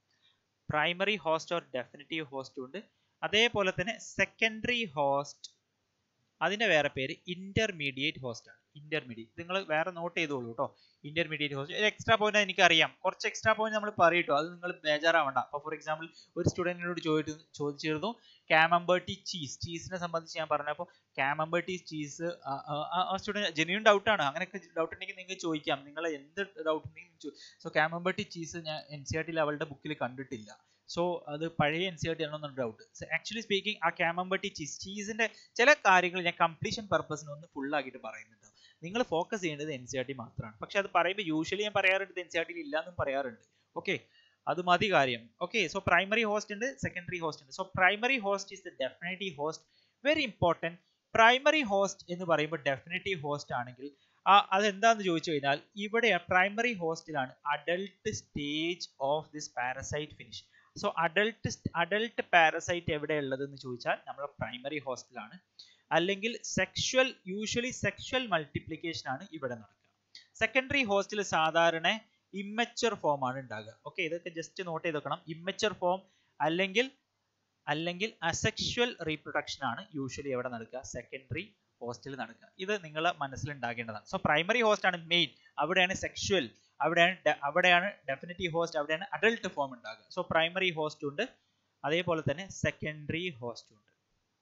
primary host or definitive host ഉണ്ട് അതേപോലെ തന്നെ സെക്കൻഡറി ഹോസ്റ്റ് അതിന്റെ വേറെ പേര് ഇന്റർമീഡിയറ്റ് ഹോസ്റ്റ് ആണ് ഇന്റർമീഡിയറ്റ് നിങ്ങൾ വേറെ നോട്ട് ചെയ്തോളൂ കേട്ടോ ഇന്റർമീഡിയറ്റ് ഹോസ്റ്റ് ഒരു എക്സ്ട്രാ പോയിന്റ് എനിക്കറിയാം കുറച്ച് എക്സ്ട്രാ പോയിന്റ് നമ്മൾ പറയട്ടോ അത് നിങ്ങൾ ബേജാറാവണ്ട അപ്പോൾ ഫോർ എക്സാമ്പിൾ ഒരു സ്റ്റുഡൻറ്റിനോട് ചോദിച്ചു ചോദിച്ചിരുന്നു കാമംബർട്ടി ചീസ് ചീസിനെ സംബന്ധിച്ച് ഞാൻ പറഞ്ഞപ്പോൾ കാമംബർട്ടി ചീസ് ആ സ്റ്റുഡൻറ്റ് ജെന്യൂൻ ഡൗട്ടാണ് അങ്ങനെയൊക്കെ ഡൗട്ട് ഉണ്ടെങ്കിൽ നിങ്ങൾക്ക് ചോദിക്കാം നിങ്ങൾ എന്ത് ഡൗട്ട് ഉണ്ടെങ്കിൽ സോ കാമംബർട്ടി ചീസ് ഞാൻ എൻ സി ആർ ടി അവളുടെ ബുക്കിൽ കണ്ടിട്ടില്ല സോ അത് പഴയ എൻ സി ആർ ടി ആണോ എന്നൊരു ഡൗട്ട് ആക്ച്വലി സ്പീക്കിംഗ് ആ കാമംബർട്ടി ചീസ് ചീസിന്റെ ചില കാര്യങ്ങൾ ഞാൻ കംപ്ലീഷൻ പർപ്പസിന് ഒന്ന് ഫുൾ ആക്കിയിട്ട് പറയുന്നുണ്ട് നിങ്ങൾ ഫോക്കസ് ചെയ്യേണ്ടത് എൻ സി ആർ ടി മാത്രമാണ് പക്ഷെ അത് പറയുമ്പോൾ യൂഷ്വലി ഞാൻ പറയാറുണ്ട് എൻ സി ആർ ടിയിൽ ഇല്ല എന്നും പറയാറുണ്ട് ഓക്കെ അത് മതി കാര്യം ഓക്കെ സോ പ്രൈമറി ഹോസ്റ്റ് ഉണ്ട് സെക്കൻഡറി ഹോസ്റ്റ് ഉണ്ട് so primary host is the definitive host very important primary host എന്ന് പറയുമ്പോൾ ഡെഫിനറ്റീവ് ഹോസ്റ്റ് ആണെങ്കിൽ അതെന്താന്ന് ചോദിച്ചു കഴിഞ്ഞാൽ ഇവിടെ പ്രൈമറി ഹോസ്റ്റിലാണ് adult stage of this parasite finish so adult adult parasite എവിടെ ഉള്ളത് എന്ന് ചോദിച്ചാൽ നമ്മൾ പ്രൈമറി ഹോസ്റ്റിലാണ് അല്ലെങ്കിൽ സെക്ഷൽ യൂഷ്വലി സെക്ഷൽ മൾട്ടിപ്ലിക്കേഷൻ ആണ് ഇവിടെ നടക്കുക സെക്കൻഡറി ഹോസ്റ്റിൽ സാധാരണ ഇമ്മച്ചർ ഫോം ആണ് ഉണ്ടാകുക ഓക്കെ ഇതൊക്കെ ജസ്റ്റ് നോട്ട് ചെയ്ത് വെക്കണം ഇമ്മച്ചർ ഫോം അല്ലെങ്കിൽ അല്ലെങ്കിൽ അസെക്ഷൽ റീപ്രൊഡക്ഷൻ ആണ് യൂഷ്വലി എവിടെ നടക്കുക സെക്കൻഡറി ഹോസ്റ്റിൽ നടക്കുക ഇത് നിങ്ങൾ മനസ്സിലുണ്ടാകേണ്ടതാണ് സോ പ്രൈമറി ഹോസ്റ്റ് ആണ് മെയിൻ അവിടെയാണ് സെക്ഷൽ അവിടെയാണ് അവിടെയാണ് ഡെഫിനറ്റീവ് ഹോസ്റ്റ് അവിടെയാണ് അഡൽട്ട് ഫോം ഉണ്ടാകുക സോ പ്രൈമറി ഹോസ്റ്റ് ഉണ്ട് അതേപോലെ തന്നെ സെക്കൻഡറി ഹോസ്റ്റ് ഉണ്ട്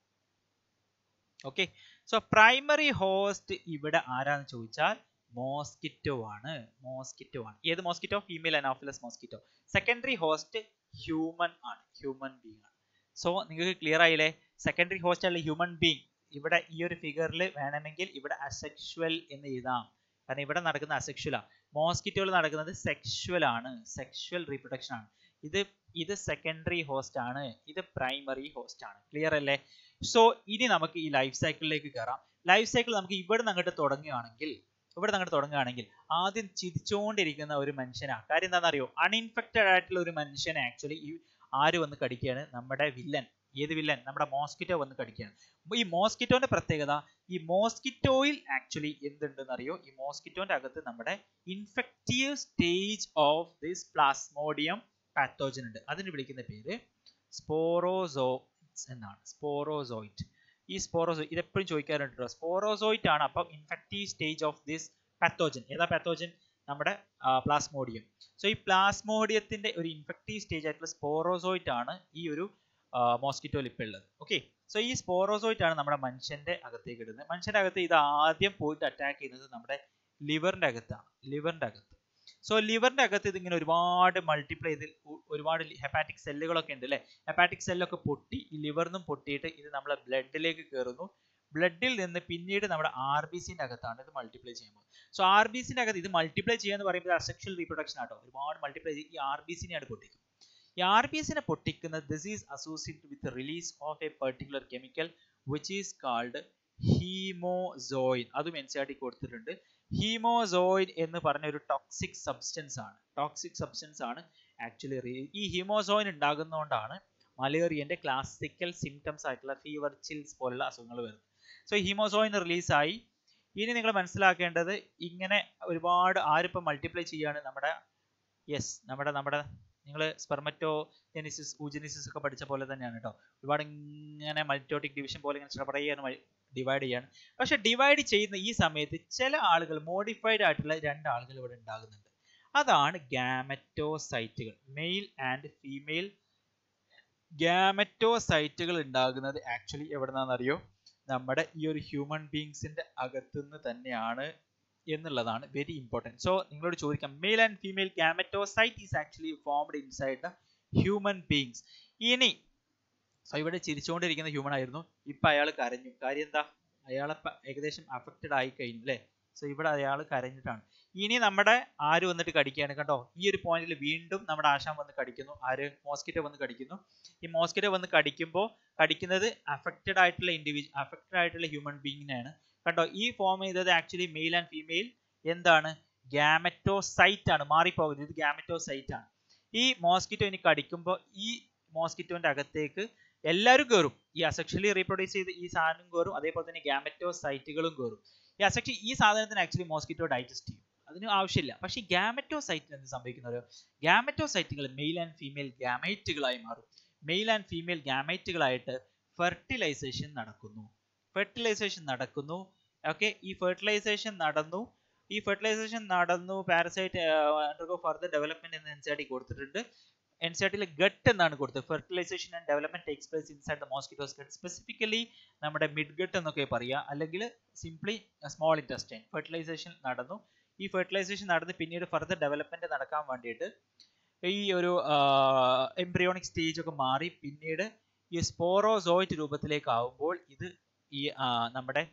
ഓക്കെ സോ പ്രൈമറി ഹോസ്റ്റ് ഇവിടെ ആരാന്ന് ചോദിച്ചാൽ മോസ്കിറ്റോ ആണ് മോസ്കിറ്റോ ആണ് ഏത് mosquito female anopheles mosquito secondary host human ആണ് ഹ്യൂമൻ ബീങ് ആണ് സോ നിങ്ങൾക്ക് ക്ലിയർ ആയില്ലേ സെക്കൻഡറി ഹോസ്റ്റ് അല്ല ഹ്യൂമൻ ബീങ് ഇവിടെ ഈ ഒരു ഫിഗറിൽ വേണമെങ്കിൽ ഇവിടെ അസെക്ഷുവൽ എന്ന് എഴുതാം കാരണം ഇവിടെ നടക്കുന്ന അസെക്ഷുവലാണ് മോസ്കിറ്റോയിൽ നടക്കുന്നത് സെക്ഷുവൽ ആണ് സെക്ഷുവൽ റീപ്രൊഡക്ഷൻ ആണ് ഇത് ഇത് സെക്കൻഡറി ഹോസ്റ്റ് ആണ് ഇത് പ്രൈമറി ഹോസ്റ്റ് ആണ് ക്ലിയർ അല്ലേ സോ ഇനി നമുക്ക് ഈ ലൈഫ് സൈക്കിളിലേക്ക് കയറാം ലൈഫ് സൈക്കിൾ നമുക്ക് ഇവിടെ നിന്ന് അങ്ങോട്ട് തുടങ്ങുകയാണെങ്കിൽ ഇവിടെ നിന്ന് അങ്ങോട്ട് തുടങ്ങുകയാണെങ്കിൽ ആദ്യം ചിരിച്ചുകൊണ്ടിരിക്കുന്ന ഒരു മനുഷ്യനാണ് കാര്യം എന്താണെന്ന് അറിയോ അൺഇൻഫെക്റ്റഡ് ആയിട്ടുള്ള ഒരു മനുഷ്യനെ ആക്ച്വലി ഈ ആര് വന്ന് കടിക്കുകയാണ് നമ്മുടെ വില്ലൻ ഏത് വില്ലൻ നമ്മുടെ മോസ്കിറ്റോ വന്ന് കടിക്കുകയാണ് ഈ മോസ്കിറ്റോന്റെ പ്രത്യേകത ഈ മോസ്കിറ്റോയിൽ ആക്ച്വലി എന്തുണ്ടെന്ന് അറിയോ ഈ മോസ്കിറ്റോന്റെ അകത്ത് നമ്മുടെ infective stage of this plasmodium pathogen ഉണ്ട് അതിന് വിളിക്കുന്ന പേര് സ്പോറോസോ എന്നാണ് സ്പോറോസോയിറ്റ് ഈ സ്പോറോസോ ഇത് എപ്പോഴും ചോദിക്കാറുണ്ട് കേട്ടോ സ്പോറോസോയിറ്റ് ആണ് അപ്പം infective stage of this pathogen ഏതാ പാത്തോജൻ നമ്മുടെ പ്ലാസ്മോഡിയം സോ ഈ പ്ലാസ്മോഡിയത്തിന്റെ ഒരു ഇൻഫെക്റ്റീവ് സ്റ്റേജ് ആയിട്ടുള്ള സ്പോറോസോയിറ്റ് ആണ് ഈ ഒരു മോസ്കിറ്റോയിൽ ഇപ്പോൾ ഉള്ളത് ഓക്കെ സോ ഈ സ്പോറോസോയിറ്റ് ആണ് നമ്മുടെ മനുഷ്യന്റെ അകത്തേക്ക് ഇടുന്നത് മനുഷ്യന്റെ അകത്ത് ഇത് ആദ്യം പോയിട്ട് അറ്റാക്ക് ചെയ്യുന്നത് നമ്മുടെ ലിവറിന്റെ അകത്താണ് ലിവറിന്റെ അകത്ത് സോ ലിവറിന്റെ അകത്ത് ഇതിങ്ങനെ ഒരുപാട് മൾട്ടിപ്ലൈ ചെയ്ത് ഒരുപാട് ഹെപ്പാറ്റിക് സെല്ലുകളൊക്കെ ഉണ്ട് അല്ലേ ഹെപ്പാറ്റിക് സെല്ലൊക്കെ പൊട്ടി ഈ ലിവറിനും പൊട്ടിയിട്ട് ഇത് നമ്മളെ ബ്ലഡിലേക്ക് കയറുന്നു ബ്ലഡിൽ നിന്ന് പിന്നീട് നമ്മുടെ ആർ ബി സിന്റെ അകത്താണ് ഇത് മൾട്ടിപ്ലൈ ചെയ്യുന്നത് സോ ആർ ബി സിന്റെ അകത്ത് ഇത് മൾട്ടിപ്ലൈ ചെയ്യാന്ന് പറയുമ്പോൾ അസെക്ഷൽ റീപ്രൊഡക്ഷൻ ആട്ടോ ഒരുപാട് മൾട്ടിപ്ലൈ ചെയ്ത് ഈ ആർ ബി സിനെയാണ് പൊട്ടിക്കുന്നത് ഈ ആർ ബി സിനെ പൊട്ടിക്കുന്ന this is associated with release of a particular chemical which is called hemozoin അതും എൻ സി ആർ ടി കൊടുത്തിട്ടുണ്ട് ഹീമോസോയിൻ എന്ന് പറഞ്ഞ ഒരു ടോക്സിക് സബ്സ്റ്റൻസ് ആണ് ടോക്സിക് സബ്സ്റ്റൻസ് ആണ് ആക്ച്വലി ഈ ഹീമോസോയിൻ ഉണ്ടാകുന്നതുകൊണ്ടാണ് മലേറിയന്റെ ക്ലാസിക്കൽ സിംറ്റംസ് ആയിട്ടുള്ള ഫീവർ ചിൽസ് പോലുള്ള അസുഖങ്ങൾ വരുന്നത് സോ ഹീമോസോയിൻ റിലീസായി ഇനി നിങ്ങൾ മനസ്സിലാക്കേണ്ടത് ഇങ്ങനെ ഒരുപാട് ആരിപ്പം മൾട്ടിപ്ലൈ ചെയ്യാണ് നമ്മുടെ യെസ് നമ്മുടെ നമ്മുടെ നിങ്ങൾ സ്പെർമറ്റോ ജെനിസിസ് ഊജനിസിസ് ഒക്കെ പഠിച്ച പോലെ തന്നെയാണ് കേട്ടോ ഒരുപാട് ഇങ്ങനെ മൾട്ടോട്ടിക് ഡിവിഷൻ പോലെ ഇങ്ങനെ ചടപടയാണ് ഡിവൈഡ് ചെയ്യാണ് പക്ഷെ ഡിവൈഡ് ചെയ്യുന്ന ഈ സമയത്ത് ചില ആളുകൾ മോഡിഫൈഡ് ആയിട്ടുള്ള രണ്ട് ആളുകൾ ഇവിടെ ഉണ്ടാകുന്നുണ്ട് അതാണ് ഗാമറ്റോസൈറ്റുകൾ മെയിൽ ആൻഡ് ഫീമെയിൽ ഗാമറ്റോസൈറ്റുകൾ ഉണ്ടാകുന്നത് ആക്ച്വലി എവിടെ നിന്നാണെന്നറിയോ നമ്മുടെ ഈ ഒരു ഹ്യൂമൻ ബീങ്സിന്റെ അകത്തുനിന്ന് തന്നെയാണ് എന്നുള്ളതാണ് വെരി ഇമ്പോർട്ടൻറ്റ് സോ നിങ്ങളോട് ചോദിക്കാം male and female gametocyte is actually formed inside the human beings ഇനി സോ ഇവിടെ ചിരിച്ചുകൊണ്ടിരിക്കുന്ന ഹ്യൂമൻ ആയിരുന്നു ഇപ്പൊ അയാൾ കരഞ്ഞു കാര്യം എന്താ അയാളെ ഏകദേശം അഫക്റ്റഡ് ആയി കഴിഞ്ഞു അല്ലേ സോ ഇവിടെ അയാൾ കരഞ്ഞിട്ടാണ് ഇനി നമ്മുടെ ആര് വന്നിട്ട് കടിക്കുകയാണ് കണ്ടോ ഈ ഒരു പോയിന്റിൽ വീണ്ടും നമ്മുടെ ആശാൻ വന്ന് കടിക്കുന്നു ആര് മോസ്കിറ്റോ വന്ന് കടിക്കുന്നു ഈ മോസ്കിറ്റോ വന്ന് കടിക്കുമ്പോൾ കടിക്കുന്നത് അഫക്റ്റഡ് ആയിട്ടുള്ള ഇൻഡിവിജ്വൽ അഫക്റ്റഡ് ആയിട്ടുള്ള ഹ്യൂമൻ ബീങ്ങിനെയാണ് കണ്ടോ ഈ ഫോം ചെയ്തത് ആക്ച്വലി മെയിൽ ആൻഡ് ഫീമെയിൽ എന്താണ് ഗാമറ്റോസൈറ്റ് ആണ് മാറിപ്പോകുന്നത് ഇത് ഗാമറ്റോസൈറ്റ് ആണ് ഈ മോസ്കിറ്റോ ഇനി കടിക്കുമ്പോൾ ഈ മോസ്കിറ്റോന്റെ അകത്തേക്ക് എല്ലാവരും കയറും ഈ അസെക്ഷലി റീപ്രൊഡ്യൂസ് ചെയ്ത് ഈ സാധനം കയറും അതേപോലെ തന്നെ ഗാമറ്റോസൈറ്റുകളും കയറും ഈ അസെക്ഷി ഈ സാധനത്തിന് ആക്ച്വലി മോസ്കിറ്റോ ഡൈജസ്റ്റ് ചെയ്യും അതിന് ആവശ്യമില്ല പക്ഷേ ഗാമറ്റോസൈറ്റിന് എന്ത് സംഭവിക്കുന്നത് ഗാമറ്റോസൈറ്റുകൾ മെയിൽ ആൻഡ് ഫീമെയിൽ ഗാമൈറ്റുകളായി മാറും മെയിൽ ആൻഡ് ഫീമെയിൽ ഗാമൈറ്റുകളായിട്ട് ഫെർട്ടിലൈസേഷൻ നടക്കുന്നു ഫെർട്ടിലൈസേഷൻ നടക്കുന്നു ഓക്കെ ഈ ഫെർട്ടിലൈസേഷൻ നടന്നു ഈ ഫെർട്ടിലൈസേഷൻ നടന്നു പാരസൈറ്റ് അണ്ടർഗോ ഫർദർ ഡെവലപ്മെന്റ് എന്ന് എൻ സി ആർ ടി കൊടുത്തിട്ടുണ്ട് എൻ സി ആർ ടിയിലെ ഗട്ട് എന്നാണ് കൊടുത്തത് fertilisation and development takes place inside the mosquito's gut specifically നമ്മുടെ മിഡ് ഗട്ട് എന്നൊക്കെ പറയുക അല്ലെങ്കിൽ സിംപ്ലി സ്മോൾ ഇൻറ്റസ്റ്റൈൻ ഫെർട്ടിലൈസേഷൻ നടന്നു ഈ ഫെർട്ടിലൈസേഷൻ നടന്ന് പിന്നീട് ഫർദർ ഡെവലപ്മെന്റ് നടക്കാൻ വേണ്ടിയിട്ട് ഈ ഒരു എംബ്രിയോണിക് സ്റ്റേജ് ഒക്കെ മാറി പിന്നീട് ഈ സ്പോറോസോയിറ്റ് രൂപത്തിലേക്ക് ആവുമ്പോൾ ഇത് ഈ നമ്മുടെ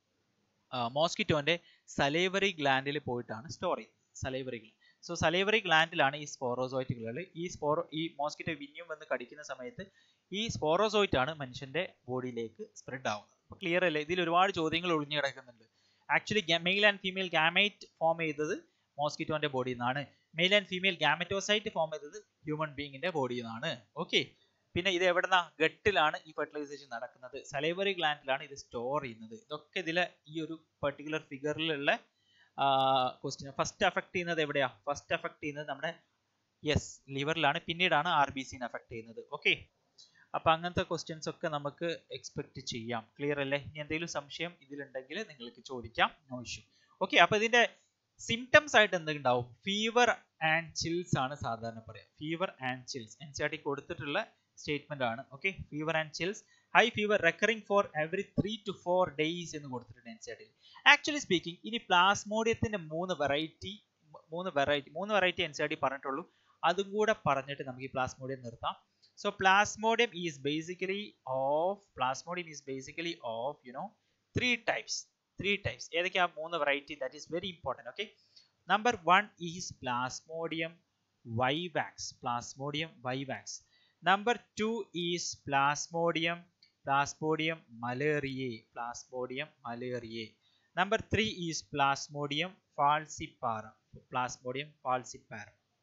മോസ്കിറ്റോന്റെ സലേവറി ഗ്ലാൻഡിൽ പോയിട്ടാണ് സ്റ്റോർ ചെയ്യുന്നത് സലേവറി ഗ്ലാൻഡ് സോ സലേവറി ഗ്ലാൻഡിലാണ് ഈ സ്പോറോസോയിറ്റുകൾ ഈ സ്പോറോ ഈ മോസ്കിറ്റോ വിന്യൂം വന്ന് കടിക്കുന്ന സമയത്ത് ഈ സ്പോറോസോയിറ്റ് ആണ് മനുഷ്യന്റെ ബോഡിയിലേക്ക് സ്പ്രെഡ് ആവുന്നത് അപ്പോൾ ക്ലിയർ അല്ലേ ഇതിൽ ഒരുപാട് ചോദ്യങ്ങൾ ഒളിഞ്ഞു കിടക്കുന്നുണ്ട് actually male and female gamete form ചെയ്തത് മോസ്കിറ്റോന്റെ ബോഡിയിൽ നിന്നാണ് male and female gametocyte form ചെയ്തത് ഹ്യൂമൻ ബീങ്ങിന്റെ ബോഡിയിൽ നിന്നാണ് ഓക്കെ പിന്നെ ഇത് എവിടെന്നാ ഗട്ടിലാണ് ഈ ഫെർട്ടിലൈസേഷൻ നടക്കുന്നത് സലൈവറി ഗ്ലാൻഡിലാണ് ഇത് സ്റ്റോർ ചെയ്യുന്നത് ഇതൊക്കെ ഇതിലെ ഈ ഒരു പെർട്ടിക്കുലർ ഫിഗറിലുള്ള ക്വസ്റ്റ്യൻ ഫസ്റ്റ് അഫക്ട് ചെയ്യുന്നത് എവിടെയാ ഫസ്റ്റ് അഫക്ട് ചെയ്യുന്നത് നമ്മുടെ യെസ് ലിവറിലാണ് പിന്നീടാണ് ആർ ബി സിനെ അഫക്ട് ചെയ്യുന്നത് ഓക്കെ അപ്പൊ അങ്ങനത്തെ ക്വസ്റ്റ്യൻസ് ഒക്കെ നമുക്ക് എക്സ്പെക്ട് ചെയ്യാം ക്ലിയർ അല്ലേ ഇനി എന്തെങ്കിലും സംശയം ഇതിലുണ്ടെങ്കിൽ നിങ്ങൾക്ക് ചോദിക്കാം നോ ഇഷ്യൂ ഓക്കെ അപ്പൊ ഇതിന്റെ സിംറ്റംസ് ആയിട്ട് എന്തുണ്ടാവും ഫീവർ ആൻഡ് ചിൽസ് ആണ് സാധാരണ പറയാം fever and chills N C R T കൊടുത്തിട്ടുള്ള സ്റ്റേറ്റ്മെന്റ് ആണ് okay fever and chills high fever recurring for every three to four days എന്ന് കൊടുത്തിട്ടുണ്ട് N C R T actually speaking ഇനി പ്ലാസ്മോഡിയത്തിന്റെ മൂന്ന് വെറൈറ്റി മൂന്ന് വെറൈറ്റി മൂന്ന് variety N C R T പറഞ്ഞിട്ടുള്ളൂ അതും കൂടെ പറഞ്ഞിട്ട് നമുക്ക് ഈ പ്ലാസ്മോഡിയം നിർത്താം so plasmodium is basically of plasmodium is basically of you know three types three types ഏതൊക്കെയാ മൂന്ന് variety that is very important okay number one is plasmodium vivax plasmodium vivax number two is plasmodium plasmodium malariae plasmodium malariae number three is plasmodium falciparum plasmodium falciparum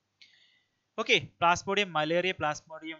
okay plasmodium malaria plasmodium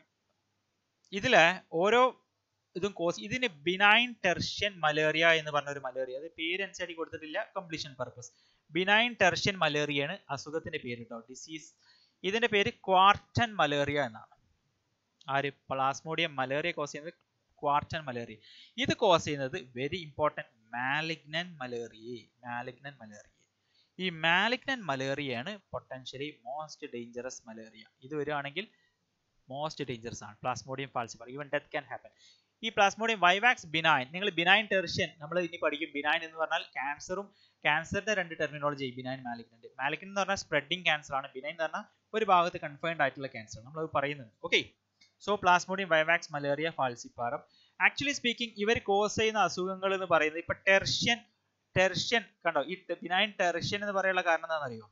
ഇതില് ഓരോ ഇതും cos ഇതിന് benign tertian malaria എന്ന് പറഞ്ഞ ഒരു malaria അത് പേര് അനുസരിച്ച് കൊടുത്തിട്ടില്ല കംപ്ലീഷൻ പർപ്പസ് ബിനൈൻ ടെർഷ്യൻ മലേറിയാണ് അസുഖത്തിന്റെ പേര് കേട്ടോ ഡിസീസ് ഇതിന്റെ പേര് ക്വാർട്ടൻ മലേറിയ എന്നാണ് ആര് പ്ലാസ്മോഡിയം മലേറിയ കോസ് ചെയ്യുന്നത് ക്വാർട്ടൻ മലേറിയ ഇത് കോസ് ചെയ്യുന്നത് very important malignant malaria malignant malaria ഈ മാലിഗ്നൻ മലേറിയയാണ് പൊട്ടൻഷ്യലി മോസ്റ്റ് ഡേഞ്ചറസ് മലേറിയ ഇത് വരികയാണെങ്കിൽ മോസ്റ്റ് ഡേഞ്ചറസ് ആണ് plasmodium falciparum even death can happen ഈ പ്ലാസ്മോഡിയം വൈവാക്സ് ബിനൈൻ നിങ്ങൾ ബിനൈൻ ടെർഷ്യൻ നമ്മൾ ഇനി പഠിക്കും ബിനൈൻ എന്ന് പറഞ്ഞാൽ ക്യാൻസറും ക്യാൻസറിന്റെ രണ്ട് ടെർമിനോളജി ബിനൈൻ മാലിഗ്നന്റ് മാലിഗ്നന്റ് എന്ന് പറഞ്ഞാൽ സ്പ്രെഡിങ് ക്യാൻസർ ആണ് ബിനൈൻ എന്ന് പറഞ്ഞാൽ ഒരു ഭാഗത്ത് കൺഫൈൻഡ് ആയിട്ടുള്ള ക്യാൻസർ നമ്മൾ പറയുന്നുണ്ട് okay so plasmodium vivax malaria falciparum actually speaking ഇവർ കോസ് ചെയ്യുന്ന അസുഖങ്ങൾ എന്ന് പറയുന്നത് ഇപ്പൊ ടെർഷ്യൻ ടെർഷ്യൻ കണ്ടോ ഈ ബിനൈൻ ടെർഷ്യൻ എന്ന് പറയാനുള്ള കാരണം എന്താണെന്ന് അറിയോ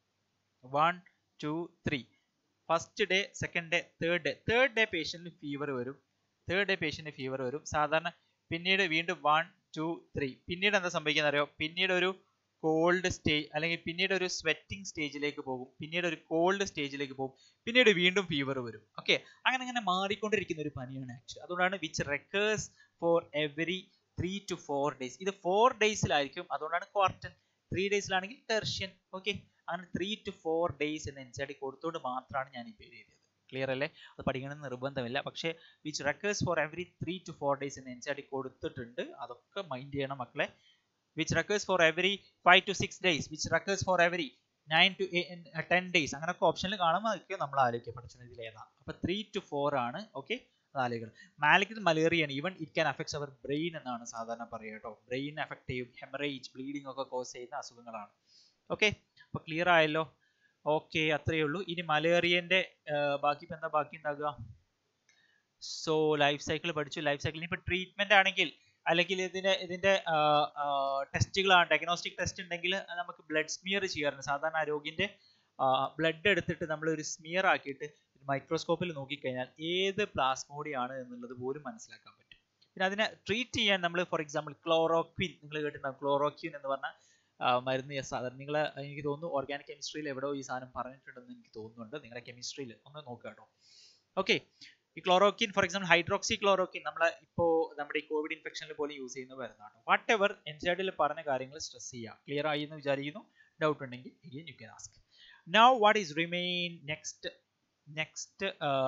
one two three first day second day third day third day പേഷ്യന്റിന് ഫീവർ വരും തേർഡ് ഡേ പേഷ്യന്റിന് ഫീവർ വരും സാധാരണ പിന്നീട് വീണ്ടും വൺ ടു ത്രീ പിന്നീട് എന്താ സംഭവിക്കുന്നത് അറിയോ പിന്നീട് ഒരു കോൾഡ് സ്റ്റേജ് അല്ലെങ്കിൽ പിന്നീട് ഒരു സ്വെറ്റിംഗ് സ്റ്റേജിലേക്ക് പോകും പിന്നീട് ഒരു കോൾഡ് സ്റ്റേജിലേക്ക് പോകും പിന്നീട് വീണ്ടും ഫീവർ വരും ഓക്കെ അങ്ങനെ അങ്ങനെ മാറിക്കൊണ്ടിരിക്കുന്ന ഒരു പനിയാണ് ആക്ച്വലി അതുകൊണ്ടാണ് which recurs for every three to four days ഇത് ഫോർ ഡേയ്സിലായിരിക്കും അതുകൊണ്ടാണ് ക്വാർട്ടൻ ത്രീ ഡേയ്സിലാണെങ്കിൽ ടെർഷ്യൻ ഓക്കെ അങ്ങനെ ത്രീ ടു ഫോർ ഡേയ്സ് എന്ന് എൻ സി ആർ ടി കൊടുത്തുകൊണ്ട് മാത്രമാണ് ഞാൻ ഈ പേര് എഴുതിയത് ക്ലിയർ അല്ലേ അത് പഠിക്കണമെന്ന് നിർബന്ധമില്ല പക്ഷേ which recurs for every three to four days എന്ന് എൻ സി ആർ ടി കൊടുത്തിട്ടുണ്ട് അതൊക്കെ മൈൻഡ് ചെയ്യണം മക്കളെ which recurs for every five to six days which recurs for every nine to ten days അങ്ങനെയൊക്കെ ഓപ്ഷനിൽ കാണുമ്പോൾ അതൊക്കെ നമ്മൾ ആലോചിക്കുക പഠിച്ചത് ഇതിൽ ഏതാണ് അപ്പോൾ ത്രീ ടു ഫോർ ആണ് ഓക്കെ നാലുകൾ മാലിക് മലേറിയാണ് even it can affects our brain എന്നാണ് സാധാരണ പറയുക കേട്ടോ ബ്രെയിൻ എഫക്ട് ചെയ്യും ഹെമറേജ് ബ്ലീഡിംഗ് ഒക്കെ കോസ് ചെയ്യുന്ന അസുഖങ്ങളാണ് ഓക്കെ അപ്പൊ ക്ലിയർ ആയല്ലോ ഓക്കെ അത്രയേ ഉള്ളൂ ഇനി മലേറിയന്റെ ബാക്കി ഇപ്പൊ എന്താ ബാക്കി ഉണ്ടാകുക സോ ലൈഫ് സൈക്കിൾ പഠിച്ചു ലൈഫ് സൈക്കിൾ ഇപ്പൊ ട്രീറ്റ്മെന്റ് ആണെങ്കിൽ അല്ലെങ്കിൽ ഇതിന്റെ ഇതിന്റെ ടെസ്റ്റുകളാണ് ഡയഗ്നോസ്റ്റിക് ടെസ്റ്റ് ഉണ്ടെങ്കിൽ നമുക്ക് ബ്ലഡ് സ്മിയർ ചെയ്യാറുണ്ട് സാധാരണ രോഗിന്റെ ബ്ലഡ് എടുത്തിട്ട് നമ്മൾ ഒരു സ്മിയർ ആക്കിയിട്ട് മൈക്രോസ്കോപ്പിൽ നോക്കിക്കഴിഞ്ഞാൽ ഏത് പ്ലാസ്മോഡിയാണ് എന്നുള്ളത് പോലും മനസ്സിലാക്കാൻ പറ്റും പിന്നെ അതിനെ ട്രീറ്റ് ചെയ്യാൻ നമ്മൾ ഫോർ എക്സാമ്പിൾ ക്ലോറോക്വിൻ നിങ്ങൾ കേട്ടിട്ടുണ്ടാവും ക്ലോറോക്വിൻ എന്ന് പറഞ്ഞ മരുന്ന് സാധാരണ നിങ്ങൾ എനിക്ക് തോന്നുന്നു ഓർഗാനിക് കെമിസ്ട്രിയിൽ എവിടെയോ ഈ സാധനം പറഞ്ഞിട്ടുണ്ടെന്ന് എനിക്ക് തോന്നുന്നുണ്ട് നിങ്ങളുടെ കെമിസ്ട്രിയിൽ ഒന്ന് നോക്കുക കേട്ടോ ഓക്കെ ഈ chloroquine for example hydroxychloroquine നമ്മളെ ഇപ്പോൾ നമ്മുടെ ഈ കോവിഡ് ഇൻഫെക്ഷനിൽ പോലും യൂസ് ചെയ്യുന്ന മരുന്നാണ് വാട്ട് എവർ എൻ സി ആർഡിൽ പറഞ്ഞ കാര്യങ്ങൾ സ്ട്രെസ് ചെയ്യുക ക്ലിയർ ആയി എന്ന് വിചാരിക്കുന്നു ഡൗട്ട് ഉണ്ടെങ്കിൽ again you can ask now what is remain next next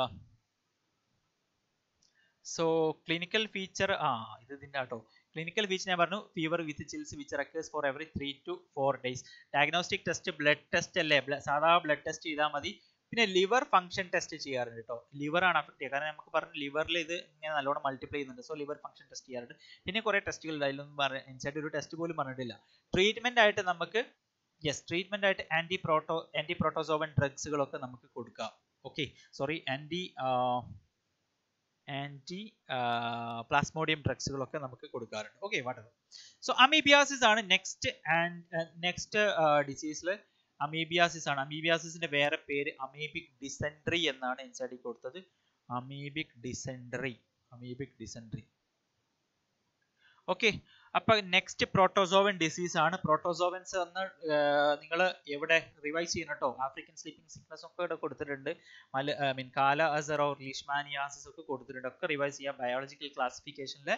so clinical feature ആ ഇത് ഇതിൻ്റെ കേട്ടോ ക്ലിനിക്കൽ ഫീച്ചർ ഞാൻ പറഞ്ഞു fever with chills which recurs for every three to four days diagnostic test blood test അല്ലേ സാധാ blood test ചെയ്താൽ മതി പിന്നെ ലിവർ ഫംഗ്ഷൻ ടെസ്റ്റ് ചെയ്യാറുണ്ട് കേട്ടോ ലിവർ ആണ് അഫക്ട് ചെയ്യുക കാരണം നമുക്ക് പറഞ്ഞു ലിവറിൽ ഇത് ഇങ്ങനെ നല്ലോണം മൾട്ടിപ്ലൈ ചെയ്യുന്നുണ്ട് സോ ലിവർ ഫംഗ്ഷൻ ടെസ്റ്റ് ചെയ്യാറുണ്ട് പിന്നെ കുറെ ടെസ്റ്റുകൾ അതിലൊന്നും പറഞ്ഞ ഇൻസൈഡ് ഒരു ടെസ്റ്റ് പോലും പറഞ്ഞിട്ടില്ല ട്രീറ്റ്മെന്റ് ആയിട്ട് നമുക്ക് യെസ് ട്രീറ്റ്മെന്റ് ആയിട്ട് ആന്റി പ്രോട്ടോ ആന്റി പ്രോട്ടോസോവൻ ഡ്രഗ്സുകളൊക്കെ നമുക്ക് കൊടുക്കാം okay sorry anti anti plasmodium ഡ്രഗ്സുകളൊക്കെ നമുക്ക് കൊടുക്കാറുണ്ട് ഓക്കെ വാട്ട് സോ അമീബിയാസിസ് ആണ് നെക്സ്റ്റ് ആൻഡ് നെക്സ്റ്റ് ഡിസീസിൽ അമീബിയാസിസ് ആണ് അമീബിയാസിന്റെ വേറെ പേര് അമീബിക് ഡിസെൻട്രി എന്നാണ് എൻസൈഡി കൊടുത്തത് amoebic dysentery amoebic dysentery okay അപ്പൊ നെക്സ്റ്റ് പ്രോട്ടോസോവൻ ഡിസീസ് ആണ് പ്രോട്ടോസോവൻസ് എന്ന് നിങ്ങൾ എവിടെ റിവൈസ് ചെയ്യണം കേട്ടോ ആഫ്രിക്കൻ സ്ലീപ്പിംഗ് സിക്നസ് ഒക്കെ ഇവിടെ കൊടുത്തിട്ടുണ്ട് മല ഐ മീൻ കാല അസറോ ലീഷ്മാനിയാസിസ് ഒക്കെ കൊടുത്തിട്ടുണ്ട് ഒക്കെ റിവൈസ് ചെയ്യാം ബയോളജിക്കൽ ക്ലാസിഫിക്കേഷനിലെ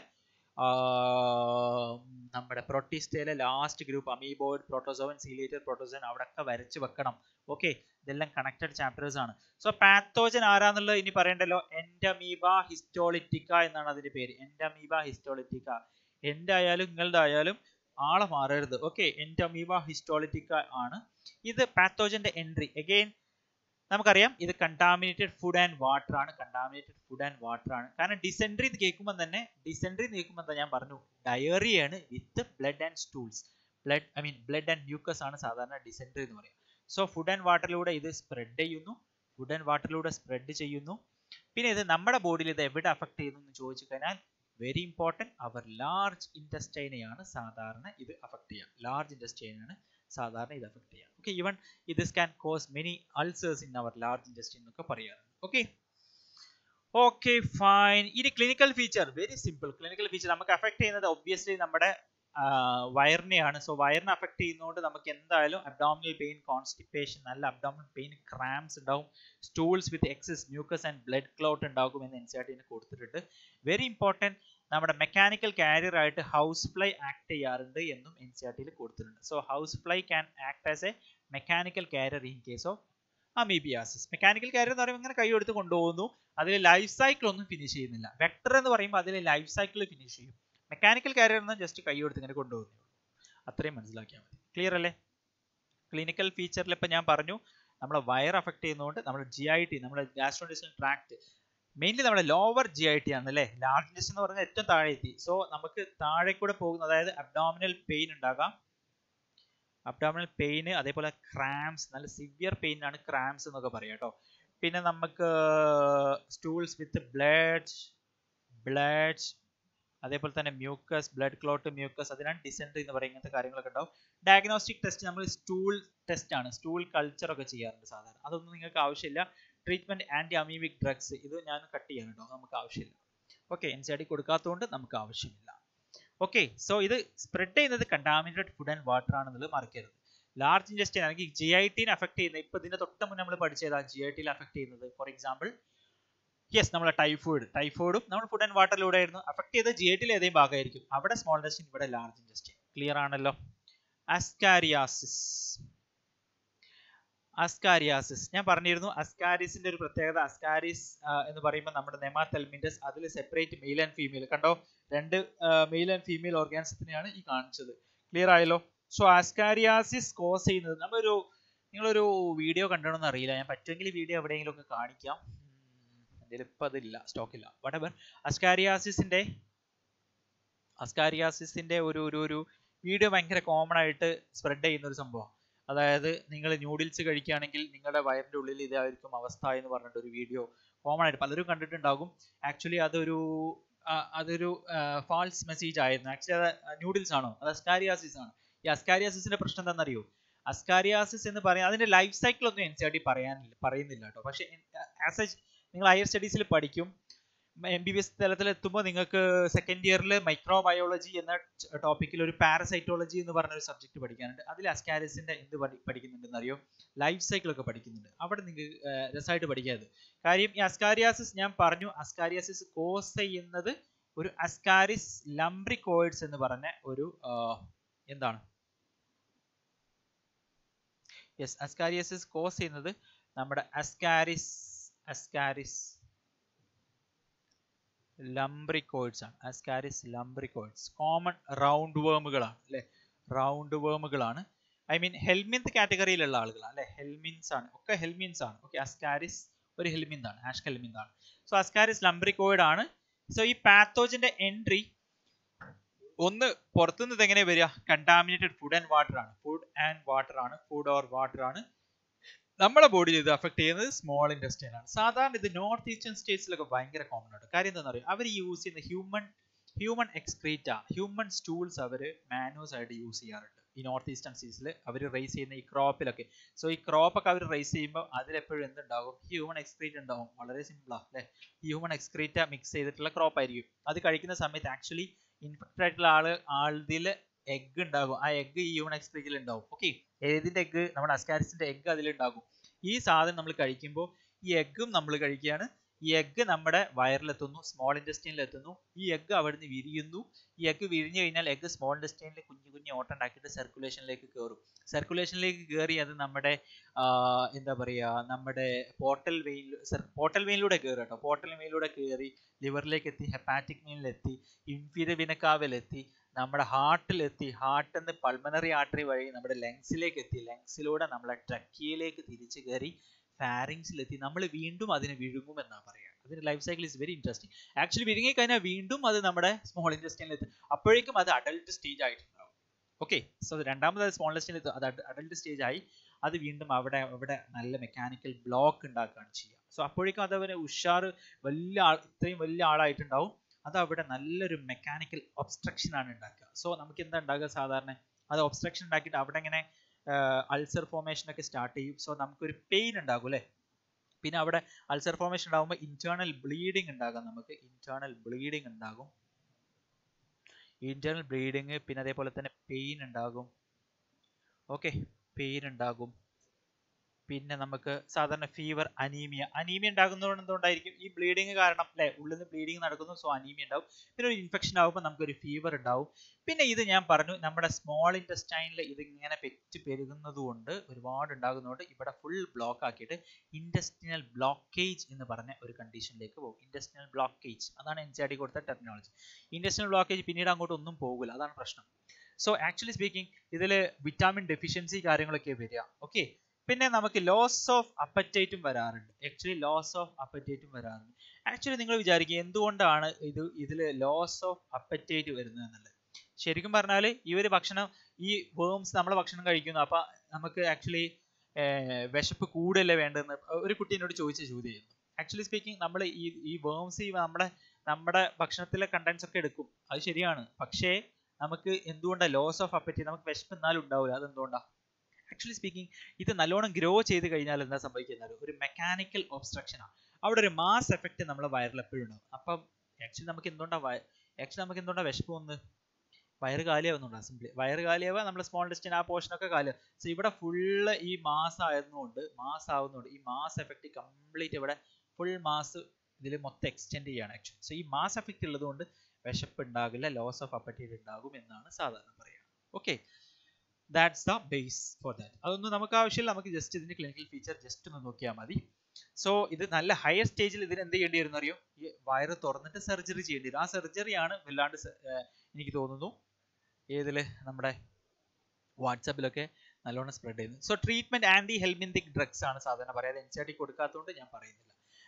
നമ്മുടെ പ്രൊട്ടിസ്റ്റയിലെ last group amoeboid protozoan ciliated protozoan അവിടെയൊക്കെ വരച്ച് വെക്കണം ഓക്കെ ഇതെല്ലാം കണക്റ്റഡ് ചാപ്റ്റേഴ്സ് ആണ് സോ പാത്തോജൻ ആരാന്നുള്ളത് ഇനി പറയണ്ടല്ലോ എൻഡമീബ ഹിസ്റ്റോളിറ്റിക്ക എന്നാണ് അതിന്റെ പേര് എൻഡമീബ ഹിസ്റ്റോളിറ്റിക്ക എൻ്റെ ആയാലും നിങ്ങളുടെ ആയാലും ആളെ മാറരുത് ഓക്കെ എൻഡമീബ ഹിസ്റ്റോളിറ്റിക്ക ആണ് ഇത് പാത്തോജന്റെ എൻട്രി അഗെയിൻ നമുക്കറിയാം ഇത് കണ്ടാമിനേറ്റഡ് ഫുഡ് ആൻഡ് വാട്ടർ ആണ് കണ്ടാമിനേറ്റഡ് ഫുഡ് ആൻഡ് വാട്ടർ ആണ് കാരണം ഡിസെൻട്രി കേൾക്കുമ്പോൾ തന്നെ ഡിസെൻട്രി കേൾക്കുമ്പോൾ എന്താ ഞാൻ പറഞ്ഞു ഡയറിയാണ് with blood and stools blood I mean blood and mucus ആണ് സാധാരണ ഡിസെൻട്രി എന്ന് പറയുക സോ ഫുഡ് ആൻഡ് വാട്ടറിലൂടെ ഇത് സ്പ്രെഡ് ചെയ്യുന്നു ഫുഡ് ആൻഡ് വാട്ടറിലൂടെ സ്പ്രെഡ് ചെയ്യുന്നു പിന്നെ ഇത് നമ്മുടെ ബോഡിയിൽ ഇത് എവിടെ അഫക്ട് ചെയ്യുന്നു എന്ന് ചോദിച്ചു കഴിഞ്ഞാൽ വെരി ഇമ്പോർട്ടൻറ്റ് അവർ ലാർജ് ഇൻറ്റസ്റ്റൈനെയാണ് സാധാരണ ഇത് അഫക്ട് ചെയ്യുക ലാർജ് ഇൻറ്റസ്റ്റൈനാണ് സാധാരണ ഇത് അഫക്ട് ചെയ്യുക ഓക്കെ ഈവൻ ഇത് can cause many ulcers in our large intestine എന്നൊക്കെ പറയാറുണ്ട് ഓക്കെ ഓക്കെ ഫൈൻ ഇനി clinical feature very simple clinical feature നമുക്ക് അഫക്ട് ചെയ്യുന്നത് ഒബ്വിയസ്ലി നമ്മുടെ വയറിനെയാണ് സോ വയറിനെ അഫക്ട് ചെയ്യുന്നതുകൊണ്ട് നമുക്ക് എന്തായാലും അബ്ഡോമിനൽ പെയിൻ കോൺസ്റ്റിപ്പേഷൻ നല്ല അബ്ഡോമിനൽ പെയിൻ ക്രാംസ് ഉണ്ടാവും stools with excess mucus and blood clot ഉണ്ടാകും എന്ന് എൻ സി ആർ ടിന് കൊടുത്തിട്ടുണ്ട് വെരി ഇമ്പോർട്ടൻറ്റ് നമ്മുടെ മെക്കാനിക്കൽ കാരിയർ ആയിട്ട് ഹൗസ് ഫ്ലൈ ആക്ട് ചെയ്യാറുണ്ട് എന്നും എൻ സി ആർ ടിയിൽ കൊടുത്തിട്ടുണ്ട് so house fly can act as a mechanical carrier in case of amoebiasis mechanical carrier എന്ന് പറയുമ്പോൾ ഇങ്ങനെ കൈ എടുത്ത് കൊണ്ടുപോകുന്നു അതിൽ ലൈഫ് സൈക്കിൾ ഒന്നും ഫിനിഷ് ചെയ്യുന്നില്ല വെക്ടർ എന്ന് പറയുമ്പോൾ അതിൽ ലൈഫ് സൈക്കിൾ ഫിനിഷ് ചെയ്യും മെക്കാനിക്കൽ കാരിയർ എന്ന് ജസ്റ്റ് കൈ എടുത്ത് ഇങ്ങനെ കൊണ്ടുപോകുന്നു അത്രയും മനസ്സിലാക്കിയാൽ മതി ക്ലിയർ അല്ലേ ക്ലിനിക്കൽ ഫീച്ചറിൽ ഇപ്പം ഞാൻ പറഞ്ഞു നമ്മളെ വയർ അഫക്ട് ചെയ്യുന്നതുകൊണ്ട് നമ്മുടെ ജി ഐ ടി നമ്മുടെ ഗാസ്ട്രോഡിസ്റ്റൽ ട്രാക്ട് മെയിൻലി നമ്മുടെ ലോവർ ജി ഐ ടി ആണ് അല്ലേ ലാർജ് ഇൻഡസ്റ്റ് എന്ന് പറഞ്ഞാൽ ഏറ്റവും താഴെ എത്തി സോ നമുക്ക് താഴെ കൂടെ പോകുന്ന അതായത് അബ്ഡോമിനൽ പെയിൻ ഉണ്ടാകാം അബ്ഡോമിനൽ പെയിൻ അതേപോലെ ക്രാംസ് നല്ല സിവിയർ പെയിൻ ആണ് ക്രാംസ് എന്നൊക്കെ പറയാം കേട്ടോ പിന്നെ നമുക്ക് സ്റ്റൂൾസ് വിത്ത് ബ്ലഡ് ബ്ലഡ് അതേപോലെ തന്നെ മ്യൂക്കസ് ബ്ലഡ് ക്ലോട്ട് മ്യൂക്കസ് അതിനാണ് ഡിസെൻട്രി എന്ന് പറയുന്ന ഇങ്ങനത്തെ കാര്യങ്ങളൊക്കെ ഉണ്ടാവും ഡയഗ്നോസ്റ്റിക് ടെസ്റ്റ് നമ്മൾ സ്റ്റൂൾ ടെസ്റ്റ് ആണ് സ്റ്റൂൾ കൾച്ചർ ഒക്കെ ചെയ്യാറുണ്ട് സാധാരണ അതൊന്നും നിങ്ങൾക്ക് ആവശ്യമില്ല ട്രീറ്റ്മെന്റ് ആന്റി അമീബിക് ഡ്രഗ്സ് ഇത് ഞാൻ കട്ട് ചെയ്യാൻ കേട്ടോ നമുക്ക് ആവശ്യമില്ല okay N C R D കൊടുക്കാത്തതുകൊണ്ട് നമുക്ക് ആവശ്യമില്ല ഓക്കെ സോ ഇത് സ്പ്രെഡ് ചെയ്യുന്നത് കണ്ടാമിനേറ്റഡ് ഫുഡ് ആൻഡ് വാട്ടർ ആണെന്നുള്ളത് മറക്കരുത് ലാർജ് ഇൻഡസ്ട്രി അല്ലെങ്കിൽ ജി ഐ ടിനെ അഫക്ട് ചെയ്യുന്നത് ഇപ്പൊ ഇതിന്റെ തൊട്ട് മുന്നേ നമ്മൾ പഠിച്ചതാ ജി ഐ ടിയിൽ അഫക്ട് ചെയ്യുന്നത് ഫോർ എക്സാമ്പിൾ യെസ് നമ്മളെ ടൈഫോയിഡ് ടൈഫോയിഡും നമ്മൾ ഫുഡ് ആൻഡ് വാട്ടറിലൂടെ ആയിരുന്നു അഫക്ട് ചെയ്ത ജി ഐ ടിയിൽ ഏതെങ്കിലും ഭാഗമായിരിക്കും അവിടെ സ്മോൾ ഇൻഡസ്ട്രി ഇവിടെ ലാർജ് ഇൻഡസ്ട്രി ക്ലിയർ ആണല്ലോ അസ്കാരിയാസിസ് അസ്കാരിയാസിസ് ഞാൻ പറഞ്ഞിരുന്നു അസ്കാരിസിന്റെ ഒരു പ്രത്യേകത അസ്കാരിസ് എന്ന് പറയുമ്പോൾ നമ്മുടെ നെമാതെൽമിൻഡസ് അതിൽ സെപ്പറേറ്റ് മെയിൽ ആൻഡ് ഫീമെയിൽ കണ്ടോ രണ്ട് മെയിൽ ആൻഡ് ഫീമെയിൽ ഓർഗാനിസത്തിനെയാണ് ഈ കാണിച്ചത് ക്ലിയർ ആയല്ലോ സോ അസ്കാരിയാസിസ് കോസ് ചെയ്യുന്നത് നമ്മളൊരു നിങ്ങളൊരു വീഡിയോ കണ്ടോണെന്ന് അറിയില്ല ഞാൻ പറ്റുമെങ്കിൽ വീഡിയോ എവിടെയെങ്കിലും ഒക്കെ കാണിക്കാം എൻ്റെ ഇപ്പം അതില്ല സ്റ്റോക്കില്ല വട്ടവർ അസ്കാരിയാസിസിൻ്റെ അസ്കാരിയാസിസിൻ്റെ ഒരു ഒരു ഒരു വീഡിയോ ഭയങ്കര കോമൺ ആയിട്ട് സ്പ്രെഡ് ചെയ്യുന്ന ഒരു സംഭവം അതായത് നിങ്ങൾ ന്യൂഡിൽസ് കഴിക്കുകയാണെങ്കിൽ നിങ്ങളുടെ വയറിൻ്റെ ഉള്ളിൽ ഇതായിരിക്കും അവസ്ഥ എന്ന് പറഞ്ഞിട്ട് ഒരു വീഡിയോ കോമൺ ആയിട്ട് പലരും കണ്ടിട്ടുണ്ടാകും ആക്ച്വലി അതൊരു ആ, അതൊരു ഫാൾസ് മെസ്സേജ് ആയിരുന്നു ആക്ച്വലി അത് ന്യൂഡിൽസ് ആണോ അത് അസ്കാരിയാസിസ് ആണ് ഈ അസ്കാരിയാസിസിന്റെ പ്രശ്നം എന്താണെന്നറിയോ അസ്കാരിയാസിസ് എന്ന് പറയാൻ അതിന്റെ ലൈഫ് സൈക്കിൾ ഒന്നും എൻ സി ആർ ടി പറയാനില്ല പറയുന്നില്ല കേട്ടോ പക്ഷെ ആസ് എ നിങ്ങൾ ഹയർ സ്റ്റഡീസിൽ പഠിക്കും എം ബി ബി എസ് തലത്തിൽ എത്തുമ്പോൾ നിങ്ങൾക്ക് സെക്കൻഡ് ഇയറിൽ മൈക്രോബയോളജി എന്ന ടോപ്പിക്കിൽ ഒരു പാരസൈറ്റോളജി എന്ന് പറഞ്ഞ ഒരു സബ്ജക്ട് പഠിക്കാനുണ്ട് അതിൽ അസ്കാരിസിന്റെ എന്ത് പഠി പഠിക്കുന്നുണ്ടെന്ന് അറിയോ ലൈഫ് സൈക്കിൾ ഒക്കെ പഠിക്കുന്നുണ്ട് അവിടെ നിങ്ങൾക്ക് രസമായിട്ട് പഠിക്കാത് കാര്യം ഈ അസ്കാരിയാസിസ് ഞാൻ പറഞ്ഞു അസ്കാരിയാസിസ് കോസ് ചെയ്യുന്നത് ഒരു അസ്കാരിസ് ലംബ്രിക്കോയിഡ്സ് എന്ന് പറഞ്ഞ ഒരു ആ, എന്താണ് യെസ് അസ്കാരിയാസിസ് കോസ് ചെയ്യുന്നത് നമ്മുടെ അസ്കാരിസ് അസ്കാരിസ് ലംബ്രിക്കോയിഡ്സ് ആണ് അസ്കാരിസ് ലംബ്രിക്കോയിഡ്സ് കോമൺ റൗണ്ട് വേമുകളാണ് അല്ലെ റൗണ്ട് വേമുകളാണ് ഐ മീൻ ഹെൽമിന്ത് കാറ്റഗറിയിലുള്ള ആളുകളാണ് അല്ലെ ഹെൽമിൻസ് ആണ് ഒക്കെ ഹെൽമിൻസ് ആണ് ഓക്കെ അസ്കാരിസ് ഒരു ഹെൽമിന്ത് ആണ് ആഷ് ഹെൽമിന്ത് ആണ് സോ അസ്കാരിസ് ലംബ്രിക്കോയിഡ് ആണ് സോ ഈ പാത്തോജിന്റെ എൻട്രി ഒന്ന് പുറത്തുനിന്ന് എങ്ങനെ വരിക കണ്ടാമിനേറ്റഡ് ഫുഡ് ആൻഡ് വാട്ടർ ആണ് ഫുഡ് ആൻഡ് വാട്ടർ ആണ് ഫുഡ് ഓർ വാട്ടർ ആണ് നമ്മുടെ ബോഡിയിൽ ഇത് അഫക്ട് ചെയ്യുന്നത് സ്മോൾ ഇൻഡസ്ട്രിയൽ ആണ് സാധാരണ ഇത് നോർത്ത് ഈസ്റ്റേൺ സ്റ്റേറ്റ്സിലൊക്കെ ഭയങ്കര കോമൺ ആണ് കാര്യം എന്താണെന്ന് അറിയാം അവർ യൂസ് ചെയ്യുന്ന human human excreta human stools അവർ മാനുവൽസ് ആയിട്ട് യൂസ് ചെയ്യാറുണ്ട് ഈ നോർത്ത് ഈസ്റ്റേൺ സ്റ്റേറ്റ്സിൽ അവർ റേസ് ചെയ്യുന്ന ഈ ക്രോപ്പിലൊക്കെ സോ ഈ crop ഒക്കെ അവർ റേസ് ചെയ്യുമ്പോൾ അതിലെപ്പോഴും എന്തുണ്ടാകും ഹ്യൂമൻ എക്സ്ക്രീറ്റ് ഉണ്ടാവും വളരെ സിമ്പിളാ അല്ലെ ഹ്യൂമൻ എക്സ്ക്രീറ്റ മിക്സ് ചെയ്തിട്ടുള്ള ക്രോപ്പ് ആയിരിക്കും അത് കഴിക്കുന്ന സമയത്ത് ആക്ച്വലി ഇൻഫെക്റ്റഡ് ആയിട്ടുള്ള ആള് ആളിൽ എഗ് ഉണ്ടാകും ആ എഗ് ഈ ഹ്യൂമൻ എക്സ്ക്രീറ്റിൽ ഉണ്ടാവും ഓക്കെ ഏതിന്റെ എഗ് നമ്മുടെ അസ്കാരിസിന്റെ എഗ് അതിലുണ്ടാകും ഈ സാധനം നമ്മൾ കഴിക്കുമ്പോൾ ഈ എഗ്ഗും നമ്മൾ കഴിക്കുകയാണ് ഈ എഗ്ഗ് നമ്മുടെ വയറിലെത്തുന്നു സ്മോൾ ഇൻഡസ്ട്രീനിൽ എത്തുന്നു ഈ എഗ്ഗ് അവിടുന്ന് വിരിയുന്നു ഈ എഗ്ഗ് വിരിഞ്ഞു കഴിഞ്ഞാൽ എഗ്ഗ് സ്മോൾ ഇൻഡസ്ട്രീനിൽ കുഞ്ഞു കുഞ്ഞു ഓട്ടം ഉണ്ടാക്കിയിട്ട് സർക്കുലേഷനിലേക്ക് കയറും സർക്കുലേഷനിലേക്ക് കയറി അത് നമ്മുടെ ആ, എന്താ പറയുക നമ്മുടെ പോർട്ടൽ വെയിൻ പോർട്ടൽ വെയിനിലൂടെ കയറും കേട്ടോ പോർട്ടൽ വെയിനിലൂടെ കയറി ലിവറിലേക്ക് എത്തി ഹെപ്പാറ്റിക് വെയിനിലെത്തി ഇൻഫീരിയർ വിനക്കാവിലെത്തി നമ്മുടെ ഹാർട്ടിലെത്തി ഹാർട്ടിൽ നിന്ന് പൾമണറി ആർട്ടറി വഴി നമ്മുടെ ലങ്സിലേക്ക് എത്തി ലങ്സിലൂടെ നമ്മളെ ട്രക്കിയിലേക്ക് തിരിച്ചു കയറി ഫാരിങ്സിലെത്തി നമ്മൾ വീണ്ടും അതിനെ വിഴുങ്ങും എന്നാ പറയുക അതിന്റെ life cycle is very interesting actually വിഴുങ്ങി കഴിഞ്ഞാൽ വീണ്ടും അത് നമ്മുടെ സ്മോൾ ഇൻഡസ്ട്രിയിൽ എത്തും അപ്പോഴേക്കും അത് അഡൽട്ട് സ്റ്റേജ് ആയിട്ടുണ്ടാവും ഓക്കെ സോ രണ്ടാമത് അത് സ്മോൾ ഇൻഡസ്ട്രിയിൽ എത്തും അത് അഡൽട്ട് സ്റ്റേജ് ആയി അത് വീണ്ടും അവിടെ അവിടെ നല്ല മെക്കാനിക്കൽ ബ്ലോക്ക് ഉണ്ടാക്കുകയാണ് ചെയ്യുക സോ അപ്പോഴേക്കും അത് അവന് ഉഷാർ വലിയ ആൾ ഇത്രയും വലിയ ആളായിട്ടുണ്ടാവും അത് അവിടെ നല്ലൊരു മെക്കാനിക്കൽ ഒബ്സ്ട്രക്ഷൻ ആണ് ഉണ്ടാക്കുക സോ നമുക്ക് എന്താ ഉണ്ടാകുക സാധാരണ അത് ഒബ്സ്ട്രക്ഷൻ ഉണ്ടാക്കിയിട്ട് അവിടെ ഇങ്ങനെ അൾസർ ഫോർമേഷൻ ഒക്കെ സ്റ്റാർട്ട് ചെയ്യും സോ നമുക്കൊരു പെയിൻ ഉണ്ടാകും അല്ലേ പിന്നെ അവിടെ അൾസർ ഫോർമേഷൻ ഉണ്ടാകുമ്പോൾ ഇന്റേണൽ ബ്ലീഡിങ് ഉണ്ടാകാം നമുക്ക് ഇന്റേണൽ ബ്ലീഡിങ് ഉണ്ടാകും ഇന്റേണൽ ബ്ലീഡിങ് പിന്നെ അതേപോലെ തന്നെ പെയിൻ ഉണ്ടാകും ഓക്കെ പെയിൻ ഉണ്ടാകും പിന്നെ നമുക്ക് സാധാരണ ഫീവർ അനീമിയ അനീമിയ ഉണ്ടാകുന്നതുകൊണ്ട് എന്തുകൊണ്ടായിരിക്കും ഈ ബ്ലീഡിങ് കാരണം അല്ലെ ഉള്ളിൽ നിന്ന് ബ്ലീഡിങ് നടക്കുന്നു സോ അനീമിയ ഉണ്ടാവും പിന്നെ ഒരു ഇൻഫെക്ഷൻ ആകുമ്പോൾ നമുക്കൊരു ഫീവർ ഉണ്ടാവും പിന്നെ ഇത് ഞാൻ പറഞ്ഞു നമ്മുടെ സ്മോൾ ഇൻറ്റസ്റ്റൈനിൽ ഇത് ഇങ്ങനെ പെറ്റ് പെരുകുന്നത് കൊണ്ട് ഒരുപാട് ഉണ്ടാകുന്നതുകൊണ്ട് ഇവിടെ ഫുൾ ബ്ലോക്ക് ആക്കിയിട്ട് ഇൻറ്റസ്റ്റിനൽ ബ്ലോക്കേജ് എന്ന് പറഞ്ഞ ഒരു കണ്ടീഷനിലേക്ക് പോകും ഇൻറ്റസ്റ്റിനൽ ബ്ലോക്കേജ് അതാണ് എൻ സി ആർ ടി കൊടുത്ത ടെക്നോളജി ഇൻറ്റസ്റ്റിനൽ ബ്ലോക്കേജ് പിന്നീട് അങ്ങോട്ട് ഒന്നും പോകില്ല അതാണ് പ്രശ്നം സോ ആക്ച്വലി സ്പീക്കിംഗ് ഇതിൽ വിറ്റാമിൻ ഡെഫിഷ്യൻസി കാര്യങ്ങളൊക്കെ വരിക ഓക്കെ പിന്നെ നമുക്ക് ലോസ് ഓഫ് അപ്പറ്റൈറ്റും വരാറുണ്ട് ആക്ച്വലി ലോസ് ഓഫ് അപ്പറ്റൈറ്റും വരാറുണ്ട് ആക്ച്വലി നിങ്ങൾ വിചാരിക്കുക എന്തുകൊണ്ടാണ് ഇത് ഇതിൽ ലോസ് ഓഫ് അപ്പറ്റൈറ്റ് വരുന്നത് എന്നുള്ളത് ശരിക്കും പറഞ്ഞാൽ ഈ ഒരു ഭക്ഷണം ഈ വേംസ് നമ്മളെ ഭക്ഷണം കഴിക്കുന്നു അപ്പൊ നമുക്ക് ആക്ച്വലി വിശപ്പ് കൂടുതലല്ലേ വേണ്ടതെന്ന് ഒരു കുട്ടി എന്നോട് ചോദിച്ച ചോദ്യമായിരുന്നു ആക്ച്വലി സ്പീക്കിംഗ് നമ്മൾ ഈ ഈ വേംസ് ഈ നമ്മുടെ നമ്മുടെ ഭക്ഷണത്തിലെ കണ്ടന്റ്സ് ഒക്കെ എടുക്കും അത് ശരിയാണ് പക്ഷേ നമുക്ക് എന്തുകൊണ്ടാണ് ലോസ് ഓഫ് അപ്പറ്റൈറ്റ് നമുക്ക് വിശപ്പ് എന്നാലും ഉണ്ടാവില്ല അതെന്തുകൊണ്ടാണ് ആക്ച്വലി സ്പീക്കിംഗ് ഇത് നല്ലോണം ഗ്രോ ചെയ്ത് കഴിഞ്ഞാൽ എന്താ സംഭവിക്കുന്നത് ഒരു മെക്കാനിക്കൽ ഒബ്സ്ട്രക്ഷൻ ആണ് അവിടെ ഒരു മാസ് എഫക്റ്റ് നമ്മളെ വയറിൽ എപ്പോഴും ഉണ്ടാവും അപ്പം ആക്ച്വലി നമുക്ക് എന്തുകൊണ്ടാ ആക്ച്വലി നമുക്ക് എന്തുകൊണ്ടാ വിശപ്പ് വന്ന് വയറ് കാലിയാവുന്നുണ്ടോ സിംപ്ലി വയറ് കാലിയാവുക നമ്മുടെ സ്മോൾ ഡിസ്റ്റൻ ആ പോർഷൻ ഒക്കെ കാലിയാവും സോ ഇവിടെ ഫുള്ള് ഈ മാസ് ആയതുകൊണ്ട് മാസ് ആവുന്നതുകൊണ്ട് ഈ മാസ് എഫക്റ്റ് കംപ്ലീറ്റ് ഇവിടെ ഫുൾ മാസ് ഇതിൽ മൊത്തം എക്സ്റ്റെൻഡ് ചെയ്യാണ് ആക്ച്വലി സോ ഈ മാസ് എഫക്റ്റ് ഉള്ളതുകൊണ്ട് വിശപ്പ് ഉണ്ടാകില്ല ലോസ് ഓഫ് അപ്പറ്റൈറ്റ് ഉണ്ടാകും എന്നാണ് സാധാരണ പറയുക okay that's the base for that അതൊന്നും നമുക്ക് ആവശ്യമില്ല നമുക്ക് ജസ്റ്റ് ഇതിന്റെ ക്ലിനിക്കൽ ഫീച്ചർ ജസ്റ്റ് ഒന്ന് നോക്കിയാൽ മതി സോ ഇത് നല്ല ഹയർ സ്റ്റേജിൽ ഇതിന് എന്ത് ചെയ്യേണ്ടി വരുന്ന അറിയോ ഈ വയറ് തുറന്നിട്ട് സർജറി ചെയ്യേണ്ടി വരും ആ സർജറിയാണ് വല്ലാണ്ട് എനിക്ക് തോന്നുന്നു ഏതില് നമ്മുടെ വാട്സാപ്പിലൊക്കെ നല്ലോണം സ്പ്രെഡ് ചെയ്യുന്നത് so treatment anti helminthic drugs ആണ് സാധാരണ പറയാതെ എൻ സി ആർ ടി കൊടുക്കാത്തതുകൊണ്ട് ഞാൻ പറയുന്നില്ല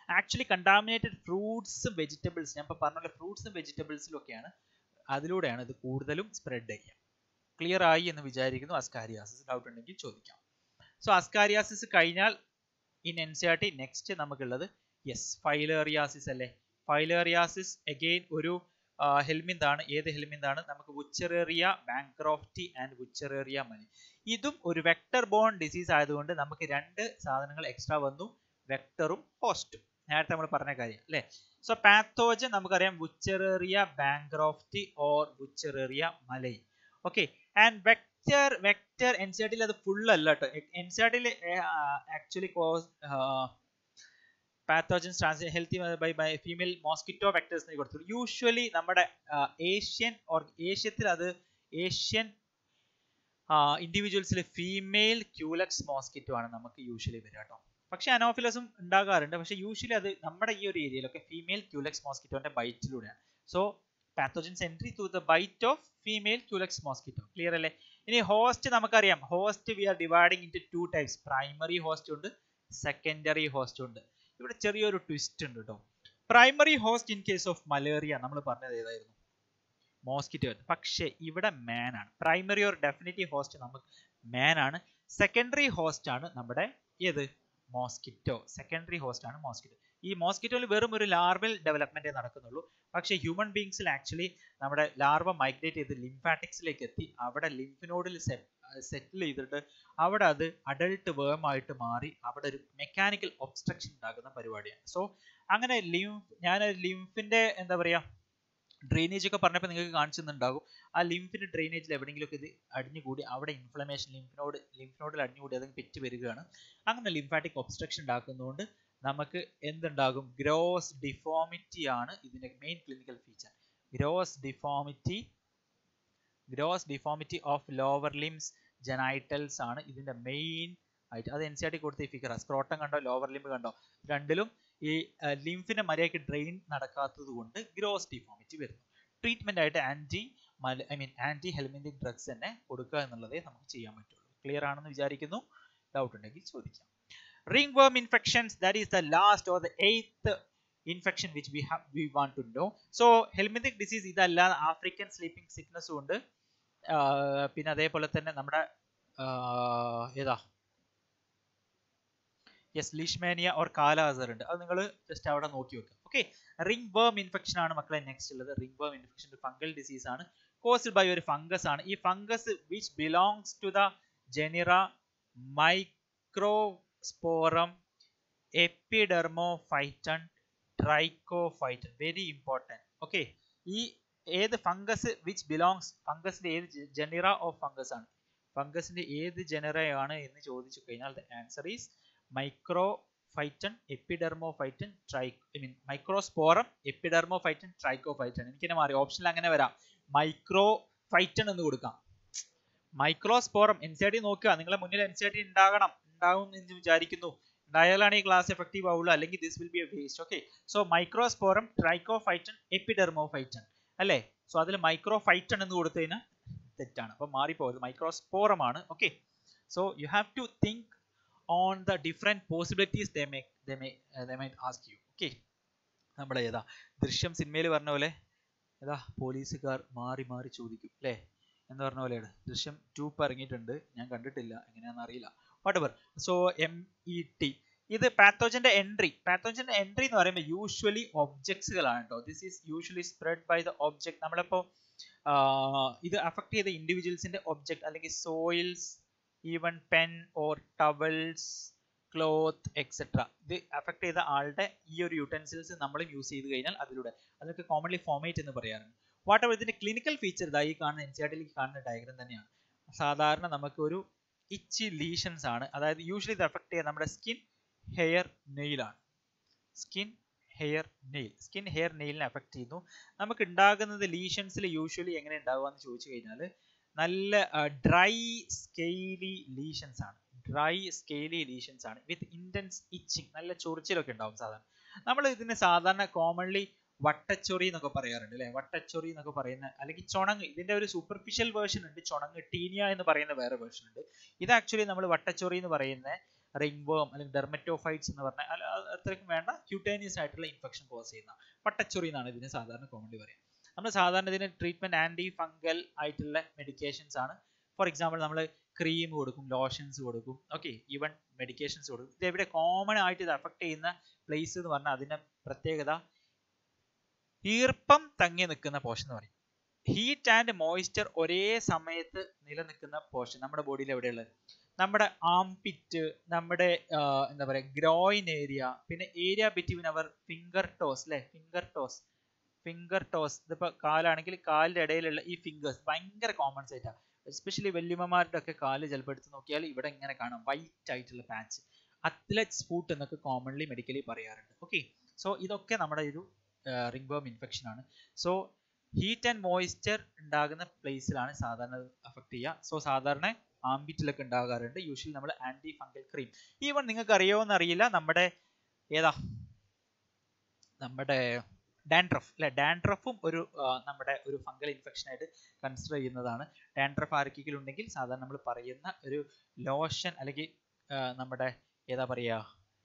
ആക്ച്വലി കണ്ടാമിനേറ്റഡ് ഫ്രൂട്ട്സും വെജിറ്റബിൾസ് ഞാൻ ഇപ്പോൾ പറഞ്ഞ ഫ്രൂട്ട്സും വെജിറ്റബിൾസിലും ഒക്കെയാണ് അതിലൂടെയാണ് ഇത് കൂടുതലും സ്പ്രെഡ് ചെയ്യുക ക്ലിയർ ആയി എന്ന് വിചാരിക്കുന്നു അസ്കാരിയാസിസ് ഡൗട്ട് ഉണ്ടെങ്കിൽ ചോദിക്കാം സോ അസ്കാരിയാസിസ് കഴിഞ്ഞാൽ in N C R T next നമുക്കുള്ളത് യെസ് ഫൈലേറിയാസിസ് അല്ലേ ഫൈലേറിയാസിസ് അഗെയിൻ ഒരു ഹെൽമിന്ത് ആണ് ഏത് ഹെൽമിന്ത് ആണ് നമുക്ക് വുച്ചറേറിയ ബാങ്ക്രോഫ്റ്റി ആൻഡ് വുച്ചറേറിയ മനി ഇതും ഒരു വെക്ടർ ബോൺ ഡിസീസ് ആയതുകൊണ്ട് നമുക്ക് രണ്ട് സാധനങ്ങൾ എക്സ്ട്രാ വന്നു വെക്ടറും ഹോസ്റ്റും നേരത്തെ നമ്മൾ പറഞ്ഞ കാര്യം അല്ലേ സോ പാത്തോജൻ നമുക്കറിയാം Wuchereria bancrofti or Wuchereria malayi okay and vector vector N C R ടിയിൽ അത് ഫുൾ അല്ല കേട്ടോ എൻ സി ആർ ടിയിൽ actually cause pathogens trans healthy by by female mosquito vectors കൊടുത്തു യൂഷ്വലി നമ്മുടെ ഏഷ്യൻ ഓർ ഏഷ്യത്തിൽ അത് ഏഷ്യൻ ഇൻഡിവിജ്വൽസിൽ ഫീമെയിൽ ക്യൂലക്സ് മോസ്കിറ്റോ ആണ് നമുക്ക് യൂഷ്വലി വരിക കേട്ടോ പക്ഷെ അനോഫിലസും ഉണ്ടാകാറുണ്ട് പക്ഷെ യൂഷ്വലി അത് നമ്മുടെ ഈ ഒരു ഏരിയയിലൊക്കെ ഫീമെയിൽ ക്യൂലക്സ് മോസ്കിറ്റോന്റെ ബൈറ്റിലൂടെയാണ് so pathogens entry to the bite of female Culex mosquito clear അല്ലേ ഇനി ഹോസ്റ്റ് നമുക്കറിയാം host we are dividing into two types primary host ഉണ്ട് സെക്കൻഡറി ഹോസ്റ്റ് ഉണ്ട് ഇവിടെ ചെറിയൊരു ട്വിസ്റ്റ് ഉണ്ട് കേട്ടോ primary host in case of malaria നമ്മൾ പറഞ്ഞത് ഏതായിരുന്നു മോസ്കിറ്റോ പക്ഷേ ഇവിടെ മാൻ ആണ് പ്രൈമറി ഓർ ഡെഫിനറ്റീവ് ഹോസ്റ്റ് നമുക്ക് മാൻ ആണ് സെക്കൻഡറി ഹോസ്റ്റ് ആണ് നമ്മുടെ ഏത് മോസ്കിറ്റോ സെക്കൻഡറി ഹോസ്റ്റ് ആണ് മോസ്കിറ്റോ ഈ മോസ്കിറ്റോയിൽ വെറും ഒരു ലാർവൽ ഡെവലപ്മെന്റേ നടക്കുന്നുള്ളൂ പക്ഷേ ഹ്യൂമൻ ബീങ്സിൽ ആക്ച്വലി നമ്മുടെ ലാർവ മൈഗ്രേറ്റ് ചെയ്ത് ലിംഫാറ്റിക്സിലേക്ക് എത്തി അവിടെ ലിംഫിനോഡിൽ സെറ്റിൽ ചെയ്തിട്ട് അവിടെ അത് അഡൾട്ട് വേമായിട്ട് മാറി അവിടെ ഒരു മെക്കാനിക്കൽ ഒബ്സ്ട്രക്ഷൻ ഉണ്ടാക്കുന്ന പരിപാടിയാണ് സോ അങ്ങനെ ലിംഫ് ഞാൻ ലിംഫിന്റെ എന്താ പറയാ ഡ്രെയിനേജ് ഒക്കെ പറഞ്ഞപ്പോൾ നിങ്ങൾക്ക് കാണിച്ചു തന്നിട്ടുണ്ടാകും ആ ലിംഫിന്റെ ഡ്രെയിനേജിൽ എവിടെയെങ്കിലും ഇത് അടിഞ്ഞുകൂടി അവിടെ ഇൻഫ്ലമേഷൻ ലിംഫിനോട് ലിംഫിനോഡിൽ അടിഞ്ഞുകൂടി അത് പെറ്റ് വരികയാണ് അങ്ങനെ ലിംഫാറ്റിക് ഒബ്സ്ട്രക്ഷൻ ഉണ്ടാക്കുന്നതുകൊണ്ട് നമുക്ക് എന്തുണ്ടാകും ഗ്രോസ് ഡിഫോമിറ്റി ആണ് ഇതിന്റെ main clinical feature gross deformity gross deformity of lower limbs genitals ആണ് ഇതിന്റെ മെയിൻ ആയിട്ട് അത് എൻ സി ആർ ടി കൊടുത്ത ഈ ഫിഗർ സ്ക്രോട്ടം കണ്ടോ ലോവർ ലിംബ് കണ്ടോ രണ്ടിലും ഈ ലിംഫിന്റെ മര്യാദയ്ക്ക് ഡ്രെയിൻ നടക്കാത്തത് കൊണ്ട് ഗ്രോസ് ഡിഫോമിറ്റി വരുന്നു ട്രീറ്റ്മെന്റ് ആയിട്ട് anti I mean anti helminthic drugs തന്നെ കൊടുക്കുക എന്നുള്ളതേ നമുക്ക് ചെയ്യാൻ പറ്റുള്ളൂ ക്ലിയർ ആണെന്ന് വിചാരിക്കുന്നു ഡൗട്ട് ഉണ്ടെങ്കിൽ ചോദിക്കാം ring worm infections that is the last or the eighth infection which we have we want to know so helminthic disease ഇതല്ലാതെ ആഫ്രിക്കൻ സ്ലീപ്പിംഗ് സിക്നസ്സും ഉണ്ട് പിന്നെ അതേപോലെ തന്നെ നമ്മുടെ ഏതാ യെസ് ലീഷ്മേനിയ ഓർ കാലാസർ ഉണ്ട് അത് നിങ്ങൾ ജസ്റ്റ് അവിടെ നോക്കി വെക്കുക ഓക്കെ റിംഗ് വേം ഇൻഫെക്ഷൻ ആണ് മക്കളെ നെക്സ്റ്റ് ഉള്ളത് ring worm infection fungal disease ആണ് കോസ്ഡ് ബൈ ഒരു ഫംഗസ് ആണ് ഈ fungus which belongs to the genera Microsporum Epidermophyton Trichophyton very important okay ഈ ഏത് ഫംഗസ് വിച്ച് ബിലോങ്സ് ഫംഗസിന്റെ ഏത് ജെനിറ ഓഫ് ഫംഗസ് ആണ് ഫംഗസിന്റെ ഏത് ജെനറയാണ് എന്ന് ചോദിച്ചു കഴിഞ്ഞാൽ the answer is Microphyton Epidermophyton tri I mean Microsporum Epidermophyton Trichophyton എനിക്കിനെ മാറി ഓപ്ഷനിൽ അങ്ങനെ വരാം മൈക്രോഫൈറ്റൺ എന്ന് കൊടുക്കാം Microsporum N C R T നോക്കുക നിങ്ങളെ മുന്നിൽ എൻ സി ആർ ടി ഉണ്ടാകണം ഉണ്ടാവും എന്ന് വിചാരിക്കുന്നു ഉണ്ടായാലാണ് ഈ ക്ലാസ് എഫക്റ്റീവ് ആവുള്ളൂ അല്ലെങ്കിൽ this will be a waste okay so Microsporum Trichophyton Epidermophyton അല്ലേ സോ അതിൽ മൈക്രോഫൈറ്റൺ എന്ന് കൊടുത്തു കഴിഞ്ഞാൽ തെറ്റാണ് അപ്പൊ മാറിപ്പോയത് മൈക്രോസ്പോറം ആണ് okay so you have to think on the different possibilities they may they may they my ask you okay നമ്മുടെ ഏതാ ദൃശ്യം സിനിമയിൽ പറഞ്ഞ പോലെ ഏതാ പോലീസുകാർ മാറി മാറി ചോദിക്കും അല്ലേ എന്ന് പറഞ്ഞ പോലെയാണ് ദൃശ്യം ടു ഇപ്പം ഇറങ്ങിയിട്ടുണ്ട് ഞാൻ കണ്ടിട്ടില്ല എങ്ങനെയാണെന്ന് അറിയില്ല whatever so M E T ഇത് പാത്തോജന്റെ എൻട്രി പാത്തോജന്റെ എൻട്രി എന്ന് പറയുമ്പോൾ യൂഷ്വലി ഒബ്ജക്ട്സുകളാണ് കേട്ടോ this is usually spread by the object നമ്മളിപ്പോൾ ഇത് അഫക്ട് ചെയ്ത ഇൻഡിവിജ്വൽസിന്റെ ഒബ്ജക്ട് അല്ലെങ്കിൽ soils even pen or towels cloth etcetera ഇത് അഫക്ട് ചെയ്ത ആളുടെ ഈ ഒരു യൂട്ടൻസിൽസ് നമ്മളും യൂസ് ചെയ്ത് കഴിഞ്ഞാൽ അതിലൂടെ അതൊക്കെ കോമൺലി ഫോമേറ്റ് എന്ന് പറയാറുണ്ട് വാട്ട് എവർ ഇതിന്റെ ക്ലിനിക്കൽ ഫീച്ചർ ഇതായി കാണുന്ന എൻ സി ആർ ടിയിൽ കാണുന്ന ഡയഗ്രം തന്നെയാണ് സാധാരണ നമുക്ക് ഒരു ഇച്ചി ലീഷൻസ് ആണ് അതായത് യൂഷ്വലി ഇത് അഫക്ട് ചെയ്യുക നമ്മുടെ സ്കിൻ ഹെയർ നെയിലാണ് skin hair nail skin hair നെയിലിനെ അഫക്ട് ചെയ്യുന്നു നമുക്ക് ഉണ്ടാകുന്നത് ലീഷൻസിൽ യൂഷ്വലി എങ്ങനെ ഉണ്ടാവുക എന്ന് ചോദിച്ചു കഴിഞ്ഞാൽ നല്ല ഡ്രൈ സ്കെയിലി ലീഷൻസ് ആണ് ഡ്രൈ സ്കെയിലി ലീഷൻസ് ആണ് വിത്ത് ഇന്റൻസ് ഇച്ചിങ് നല്ല ചൊറിച്ചിലൊക്കെ ഉണ്ടാവും സാധാരണ നമ്മൾ ഇതിന് സാധാരണ കോമൺലി വട്ടച്ചൊറി എന്നൊക്കെ പറയാറുണ്ട് അല്ലെ വട്ടച്ചൊറി എന്നൊക്കെ പറയുന്ന അല്ലെങ്കിൽ ചുണങ്ങ് ഇതിന്റെ ഒരു സൂപ്പർഫിഷ്യൽ വേർഷൻ ഉണ്ട് ചുണങ്ങ് ടീനിയ എന്ന് പറയുന്ന വേറെ വേർഷൻ ഉണ്ട് ഇത് ആക്ച്വലി നമ്മൾ വട്ടച്ചൊറി എന്ന് പറയുന്ന റിംഗ് വേം അല്ലെങ്കിൽ ഡെർമറ്റോഫൈറ്റ്സ് എന്ന് പറഞ്ഞാൽ അല്ല, അത് അത്രയ്ക്കും വേണ്ട ക്യൂട്ടേനിയസ് ആയിട്ടുള്ള ഇൻഫെക്ഷൻ കോസ് ചെയ്യുന്ന പട്ടച്ചൊറി എന്നാണ് ഇതിന് സാധാരണ കോമൺലി പറയുക നമ്മൾ സാധാരണ ഇതിന് ട്രീറ്റ്മെന്റ് ആന്റി ഫംഗൽ ആയിട്ടുള്ള മെഡിക്കേഷൻസ് ആണ് ഫോർ എക്സാമ്പിൾ നമ്മൾ ക്രീം കൊടുക്കും ലോഷൻസ് കൊടുക്കും ഓക്കെ ഈവൻ മെഡിക്കേഷൻസ് കൊടുക്കും ഇത് എവിടെ കോമൺ ആയിട്ട് ഇത് അഫക്ട് ചെയ്യുന്ന പ്ലേസ് എന്ന് പറഞ്ഞാൽ അതിന്റെ പ്രത്യേകത ഈർപ്പം തങ്ങി നിൽക്കുന്ന പോർഷൻ എന്ന് പറയും ഹീറ്റ് ആൻഡ് മോയ്സ്ചർ ഒരേ സമയത്ത് നിലനിൽക്കുന്ന പോർഷൻ നമ്മുടെ ബോഡിയിൽ എവിടെയുള്ളത് നമ്മുടെ ആംപിറ്റ് നമ്മുടെ ആ, എന്താ പറയുക ഗ്രോയിൻ ഏരിയ പിന്നെ area between our finger toes അല്ലെ ഫിംഗർ ടോസ് ഫിംഗർ ടോസ് ഇതിപ്പോ കാലാണെങ്കിൽ കാലിന്റെ ഇടയിലുള്ള ഈ ഫിംഗേഴ്സ് ഭയങ്കര കോമൺ സൈറ്റാണ് എസ്പെഷ്യലി വല്യമ്മമാരുടെ ഒക്കെ കാല് ചിലപ്പോൾ എടുത്ത് നോക്കിയാൽ ഇവിടെ ഇങ്ങനെ കാണാം വൈറ്റ് ആയിട്ടുള്ള പാച്ച് അത്ലറ്റ്സ് ഫൂട്ട് എന്നൊക്കെ കോമൺലി മെഡിക്കലി പറയാറുണ്ട് ഓക്കെ സോ ഇതൊക്കെ നമ്മുടെ ഒരു റിംഗ് ബേം ഇൻഫെക്ഷൻ ആണ് സോ ഹീറ്റ് ആൻഡ് മോയ്സ്ചർ ഉണ്ടാകുന്ന പ്ലേസിലാണ് സാധാരണ അഫക്ട് ചെയ്യുക സോ സാധാരണ ആംബിറ്റിലൊക്കെ ഉണ്ടാകാറുണ്ട് യൂഷ്വലി നമ്മൾ ആന്റി ഫംഗൽ ക്രീം ഈവൻ നിങ്ങൾക്ക് അറിയുമോ അറിയില്ല നമ്മുടെ ഏതാ നമ്മുടെ ഡാൻഡ്രഫ് അല്ലെ ഡാൻഡ്രഫും ഒരു ആ, നമ്മുടെ ഒരു ഫംഗൽ ഇൻഫെക്ഷൻ ആയിട്ട് കൺസിഡർ ചെയ്യുന്നതാണ് ഡാൻഡ്രഫ് ആർക്കെങ്കിലും ഉണ്ടെങ്കിൽ സാധാരണ നമ്മൾ പറയുന്ന ഒരു ലോഷൻ അല്ലെങ്കിൽ ആ, നമ്മുടെ ഏതാ പറയാ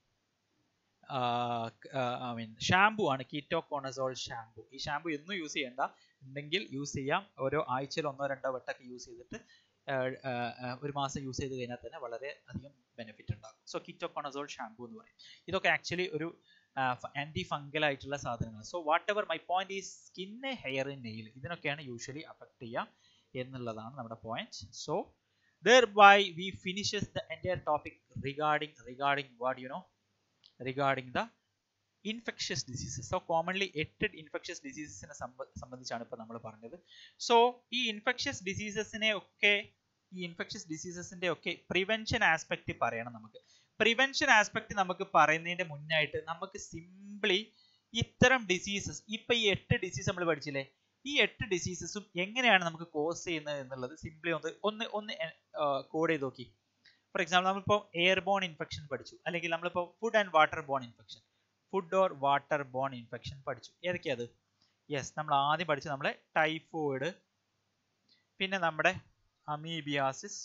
ഐ മീൻ ഷാംപൂ ആണ് കീറ്റോകോണസോൾ ഷാംപൂ ഈ ഷാംപൂ എന്നും യൂസ് ചെയ്യണ്ട ഉണ്ടെങ്കിൽ യൂസ് ചെയ്യാം ഓരോ ആഴ്ചയിൽ ഒന്നോ രണ്ടോ വട്ടമൊക്കെ യൂസ് ചെയ്തിട്ട് ആ, ആ, ആ, ഒരു മാസം യൂസ് ചെയ്ത് കഴിഞ്ഞാൽ തന്നെ വളരെ അധികം ബെനിഫിറ്റ് ഉണ്ടാകും സോ കീറ്റോകോണസോൾ ഷാംപൂ എന്ന് പറയും ഇതൊക്കെ ആക്ച്വലി ഒരു ആന്റി ഫംഗൽ ആയിട്ടുള്ള സാധനങ്ങൾ so whatever my point ഈ സ്കിന്ന് ഹെയർ നെയിൽ ഇതിനൊക്കെയാണ് യൂഷ്വലി അഫക്ട് ചെയ്യുക എന്നുള്ളതാണ് നമ്മുടെ point so thereby we finishes the entire topic regarding regarding what you know regarding the infectious diseases so commonly എട്ട് infectious diseasesനെ സംബന്ധിച്ചാണ് ഇപ്പോൾ നമ്മൾ പറഞ്ഞത് സോ ഈ infectious diseasesനെ ഒക്കെ ഈ infectious diseasesന്റെ ഒക്കെ പ്രിവെൻഷൻ ആസ്പെക്ട് പറയണം നമുക്ക് പ്രിവെൻഷൻ ആസ്പെക്ട് നമുക്ക് പറയുന്നതിന്റെ മുന്നായിട്ട് നമുക്ക് സിംപ്ലി ഇത്തരം ഡിസീസസ് ഇപ്പൊ ഈ എട്ട് ഡിസീസ് നമ്മൾ പഠിച്ചില്ലേ ഈ എട്ട് ഡിസീസസും എങ്ങനെയാണ് നമുക്ക് കോസ് ചെയ്യുന്നത് എന്നുള്ളത് സിംപ്ലി ഒന്ന് ഒന്ന് ഒന്ന് കോഡ് ചെയ്ത് നോക്കി ഫോർ എക്സാമ്പിൾ നമ്മളിപ്പോൾ എയർ ബോൺ ഇൻഫെക്ഷൻ പഠിച്ചു അല്ലെങ്കിൽ നമ്മളിപ്പോൾ food and water borne infection food or water borne infection പഠിച്ചു ഏതൊക്കെയാ അത് യെസ് നമ്മൾ ആദ്യം പഠിച്ചു നമ്മളെ ടൈഫോയിഡ് പിന്നെ നമ്മുടെ അമീബിയാസിസ്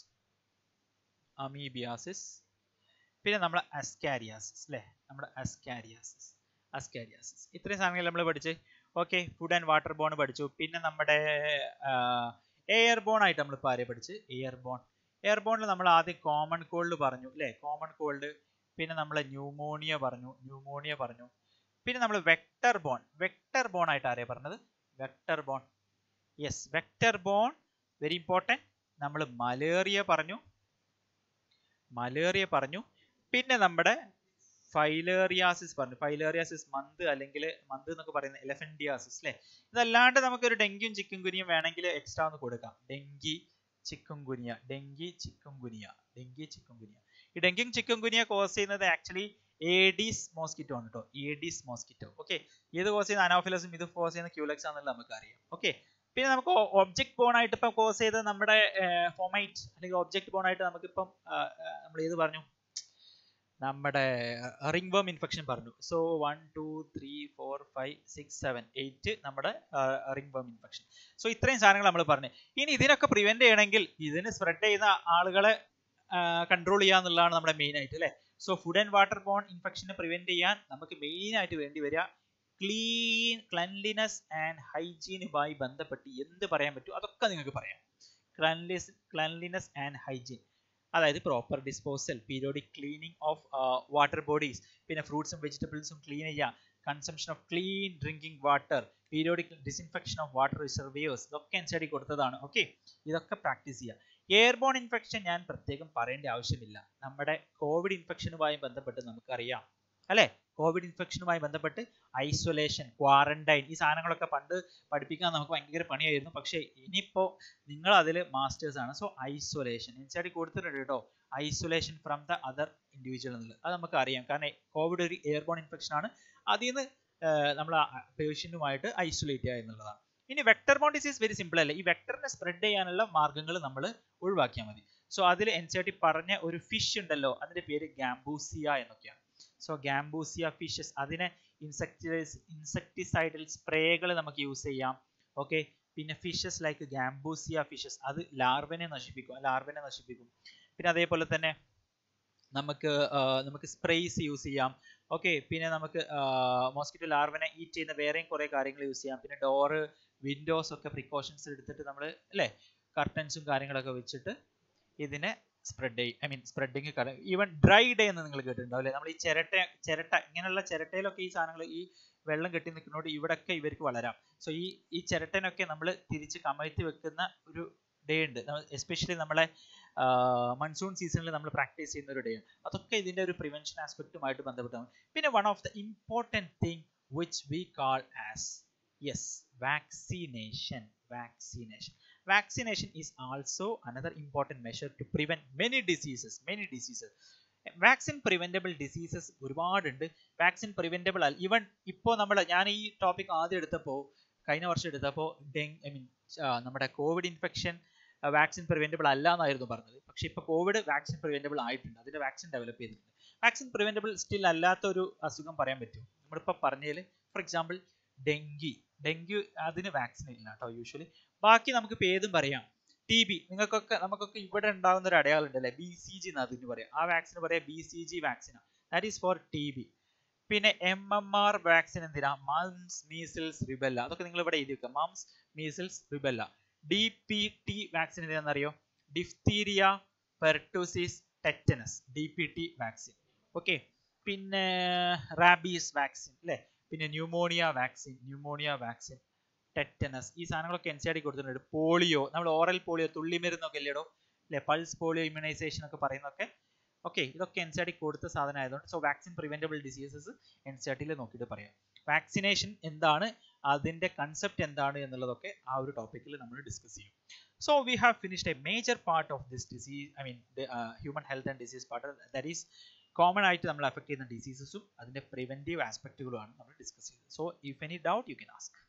അമീബിയാസിസ് പിന്നെ നമ്മുടെ അസ്കാരിയാസിസ് അല്ലേ നമ്മുടെ അസ്കാരിയാസിസ് അസ്കാരിയാസിസ് ഇത്രയും സാധനങ്ങൾ നമ്മൾ പഠിച്ച് okay food and water borne പഠിച്ചു പിന്നെ നമ്മുടെ എയർ ബോൺ ആയിട്ട് നമ്മൾ ഇപ്പോൾ ആരെ പഠിച്ച് എയർ ബോൺ എയർ ബോണിൽ നമ്മൾ ആദ്യം കോമൺ കോൾഡ് പറഞ്ഞു അല്ലേ കോമൺ കോൾഡ് പിന്നെ നമ്മൾ ന്യൂമോണിയ പറഞ്ഞു ന്യൂമോണിയ പറഞ്ഞു പിന്നെ നമ്മൾ വെക്ടർ ബോൺ വെക്ടർ ബോൺ ആയിട്ട് ആരെയാ പറഞ്ഞത് vector borne yes vector borne very important നമ്മൾ മലേറിയ പറഞ്ഞു മലേറിയ പറഞ്ഞു പിന്നെ നമ്മുടെ ഫൈലേറിയാസിസ് പറഞ്ഞു ഫൈലേറിയാസിസ് മന്ത് അല്ലെങ്കിൽ മന്ത് എന്നൊക്കെ പറയുന്ന എലഫന്റിയാസിസ് അല്ലേ ഇതല്ലാണ്ട് നമുക്കൊരു ഡെങ്കിയും ചിക്കൻ കുനിയും വേണമെങ്കിൽ എക്സ്ട്രാ ഒന്ന് കൊടുക്കാം dengue chikungunya dengue chikungunya dengue chikungunya ഈ ഡെങ്കിയും ചിക്കൻ കുനിയ കോസ് ചെയ്യുന്നത് ആക്ച്വലി ഏഡീസ് മോസ്കിറ്റോ ആണ് കേട്ടോ ഏഡീസ് മോസ്കിറ്റോ ഓക്കെ ഇത് കോസ് ചെയ്യുന്ന അനോഫിലസും ഇത് കോസ് ചെയ്യുന്ന ക്യൂലക്സ് ആണെന്നുള്ളത് നമുക്ക് അറിയാം ഓക്കെ പിന്നെ നമുക്ക് ഒബ്ജക്ട് ബോൺ ആയിട്ട് ഇപ്പം കോസ് ചെയ്ത് നമ്മുടെ ഫോമൈറ്റ് അല്ലെങ്കിൽ ഒബ്ജക്ട് ബോൺ ആയിട്ട് നമുക്കിപ്പം നമ്മൾ ഏത് പറഞ്ഞു നമ്മുടെ റിംഗ് വേം ഇൻഫെക്ഷൻ പറഞ്ഞു so one two three four five six seven eight നമ്മുടെ റിംഗ് വേം ഇൻഫെക്ഷൻ സോ ഇത്രയും സാധനങ്ങൾ നമ്മൾ പറഞ്ഞു ഇനി ഇതിനൊക്കെ പ്രിവെന്റ് ചെയ്യണമെങ്കിൽ ഇതിന് സ്പ്രെഡ് ചെയ്യുന്ന ആളുകളെ കൺട്രോൾ ചെയ്യുക എന്നുള്ളതാണ് നമ്മുടെ മെയിൻ ആയിട്ട് അല്ലേ so food and water borne ഇൻഫെക്ഷനെ പ്രിവെന്റ് ചെയ്യാൻ നമുക്ക് മെയിൻ ആയിട്ട് വേണ്ടി വരിക ക്ലീൻ ക്ലൻലിനെസ് ആൻഡ് ഹൈജീനുമായി ബന്ധപ്പെട്ട് എന്ത് പറയാൻ പറ്റും അതൊക്കെ നിങ്ങൾക്ക് പറയാം ക്ലൻലിസ് ക്ലൻലിനെസ് ആൻഡ് ഹൈജീൻ അതായത് proper disposal periodic cleaning of water bodies പിന്നെ ഫ്രൂട്ട്സും വെജിറ്റബിൾസും ക്ലീൻ ചെയ്യുക consumption of clean drinking water periodic disinfection of water reservoirs ഇതൊക്കെ എൻ സ്റ്റഡി കൊടുത്തതാണ് ഓക്കെ ഇതൊക്കെ പ്രാക്ടീസ് ചെയ്യുക എയർബോൺ ഇൻഫെക്ഷൻ ഞാൻ പ്രത്യേകം പറയേണ്ട ആവശ്യമില്ല നമ്മുടെ കോവിഡ് ഇൻഫെക്ഷനുമായി ബന്ധപ്പെട്ട് നമുക്കറിയാം അല്ലെ കോവിഡ് ഇൻഫെക്ഷനുമായി ബന്ധപ്പെട്ട് ഐസൊലേഷൻ ക്വാറന്റൈൻ ഈ സാധനങ്ങളൊക്കെ പണ്ട് പഠിപ്പിക്കാൻ നമുക്ക് ഭയങ്കര പണിയായിരുന്നു പക്ഷേ ഇനിയിപ്പോൾ നിങ്ങൾ അതിൽ മാസ്റ്റേഴ്സ് ആണ് സോ ഐസൊലേഷൻ എൻസായിട്ട് കൊടുത്തിട്ടുണ്ട് കേട്ടോ isolation from the other individual എന്നുള്ളത് അത് നമുക്ക് അറിയാം കാരണം കോവിഡ് ഒരു എയർബോൺ ഇൻഫെക്ഷൻ ആണ് അതിൽ നിന്ന് നമ്മൾ പേഷ്യൻറ്റുമായിട്ട് ഐസൊലേറ്റ് ചെയ്യുക എന്നുള്ളതാണ് ഇനി vector borne disease very simple അല്ല ഈ വെക്ടറിനെ സ്പ്രെഡ് ചെയ്യാനുള്ള മാർഗ്ഗങ്ങൾ നമ്മൾ ഒഴിവാക്കിയാൽ മതി സോ അതിൽ എൻസായിട്ട് പറഞ്ഞ ഒരു ഫിഷ് ഉണ്ടല്ലോ അതിന്റെ പേര് ഗാംബൂസിയ എന്നൊക്കെയാണ് സോ ഗാംബൂസിയ ഫിഷസ് അതിനെ ഇൻസെക്ടിസൈഡ് ഇൻസെക്ടിസൈഡൽ സ്പ്രേകൾ നമുക്ക് യൂസ് ചെയ്യാം ഓക്കെ പിന്നെ ഫിഷസ് ലൈക്ക് ഗാംബൂസിയ ഫിഷസ് അത് ലാർവനെ നശിപ്പിക്കും ലാർവനെ നശിപ്പിക്കും പിന്നെ അതേപോലെ തന്നെ നമുക്ക് നമുക്ക് സ്പ്രേസ് യൂസ് ചെയ്യാം ഓക്കെ പിന്നെ നമുക്ക് മോസ്കിറ്റോ ലാർവനെ ഈറ്റ് ചെയ്യുന്ന വേറെയും കുറേ കാര്യങ്ങൾ യൂസ് ചെയ്യാം പിന്നെ ഡോറ് വിൻഡോസ് ഒക്കെ പ്രിക്കോഷൻസ് എടുത്തിട്ട് നമ്മൾ അല്ലേ കർട്ടൻസും കാര്യങ്ങളൊക്കെ വെച്ചിട്ട് ഇതിനെ സ്പ്രെഡ് ചെയ്യും I mean spreading even dry day എന്ന് നിങ്ങൾ കേട്ടിട്ടുണ്ടാവും അല്ലേ നമ്മൾ ഈ ചിരട്ട ചിരട്ട ഇങ്ങനെയുള്ള ചിരട്ടയിലൊക്കെ ഈ സാധനങ്ങൾ ഈ വെള്ളം കെട്ടി നിൽക്കുന്നതുകൊണ്ട് ഇവിടെയൊക്കെ ഇവർക്ക് വളരാം സോ ഈ ഈ ചിരട്ടനൊക്കെ നമ്മൾ തിരിച്ച് കമഴ്ത്തി വെക്കുന്ന ഒരു ഡേ ഉണ്ട് എസ്പെഷ്യലി നമ്മളെ മൺസൂൺ സീസണിൽ നമ്മൾ പ്രാക്ടീസ് ചെയ്യുന്ന ഒരു ഡേ ആണ് അതൊക്കെ ഇതിന്റെ ഒരു പ്രിവെൻഷൻ ആസ്പെക്റ്റുമായിട്ട് ബന്ധപ്പെട്ടാണ് പിന്നെ one of the important thing which we call as yes vaccination vaccination vaccination is also another important measure to prevent many diseases many diseases vaccine preventable diseases ഒരുപാടുണ്ട് വാക്സിൻ പ്രിവെന്റബിൾ അല്ല even ഇപ്പോൾ നമ്മൾ ഞാൻ ഈ topic ആദ്യം എടുത്തപ്പോൾ കഴിഞ്ഞ വർഷം എടുത്തപ്പോൾ ഡെങ് ഐ മീൻ നമ്മുടെ കോവിഡ് ഇൻഫെക്ഷൻ വാക്സിൻ പ്രിവെന്റബിൾ അല്ല എന്നായിരുന്നു പറഞ്ഞത് പക്ഷെ ഇപ്പോൾ കോവിഡ് വാക്സിൻ പ്രിവെന്റബിൾ ആയിട്ടുണ്ട് അതിന്റെ വാക്സിൻ ഡെവലപ്പ് ചെയ്തിട്ടുണ്ട് വാക്സിൻ പ്രിവെന്റബിൾ സ്റ്റിൽ അല്ലാത്ത ഒരു അസുഖം പറയാൻ പറ്റും നമ്മളിപ്പോൾ പറഞ്ഞതിൽ ഫോർ എക്സാമ്പിൾ ഡെങ്കി ഡെങ്കി അതിന് വാക്സിൻ ഇല്ല കേട്ടോ യൂഷ്വലി ബാക്കി നമുക്ക് ഇപ്പോൾ ഏതും പറയാം ടി ബി നിങ്ങൾക്കൊക്കെ നമുക്കൊക്കെ ഇവിടെ ഉണ്ടാകുന്ന ഒരു അടയാളം ഉണ്ടല്ലേ ബി സി ജി എന്ന് അതിന് പറയാം ആ വാക്സിന് പറയാം ബി സി ജി വാക്സിനാണ് that is for T B പിന്നെ എം എം ആർ വാക്സിൻ എന്തിനാ മംസ് മീസിൽസ് റിബെല്ല അതൊക്കെ നിങ്ങൾ ഇവിടെ എഴുതി വെക്കുക mumps measles rubella D P T vaccine എന്തിനാണെന്നറിയോ diphtheria pertussis tetanus D P T vaccine okay പിന്നെ റാബീസ് വാക്സിൻ അല്ലേ പിന്നെ pneumonia vaccine pneumonia vaccine tetanus ഈ സാധനങ്ങളൊക്കെ എൻ സി ആർ ഡി കൊടുത്തിട്ടുണ്ട് പോളിയോ നമ്മൾ ഓറൽ പോളിയോ തുള്ളിമരുന്നൊക്കെ ഇല്ലേടോ അല്ലെ പൾസ് പോളിയോ ഇമ്മ്യൂണൈസേഷൻ ഒക്കെ പറയുന്നൊക്കെ ഓക്കെ ഇതൊക്കെ എൻ സി ആർ ഡി കൊടുത്ത സാധനം ആയതുകൊണ്ട് so vaccine preventable diseases N C R ടിയിൽ നോക്കിയിട്ട് പറയാം വാക്സിനേഷൻ എന്താണ് അതിന്റെ കൺസെപ്റ്റ് എന്താണ് എന്നുള്ളതൊക്കെ ആ ഒരു ടോപ്പിക്കിൽ നമ്മൾ ഡിസ്കസ് ചെയ്യും so we have finished a major part of this disease I mean human health and disease part that is common ആയിട്ട് നമ്മൾ അഫക്ട് ചെയ്യുന്ന ഡിസീസസും അതിന്റെ പ്രിവെന്റീവ് ആസ്പെക്റ്റുകളുമാണ് നമ്മൾ ഡിസ്കസ് ചെയ്തത് so if any doubt you can ask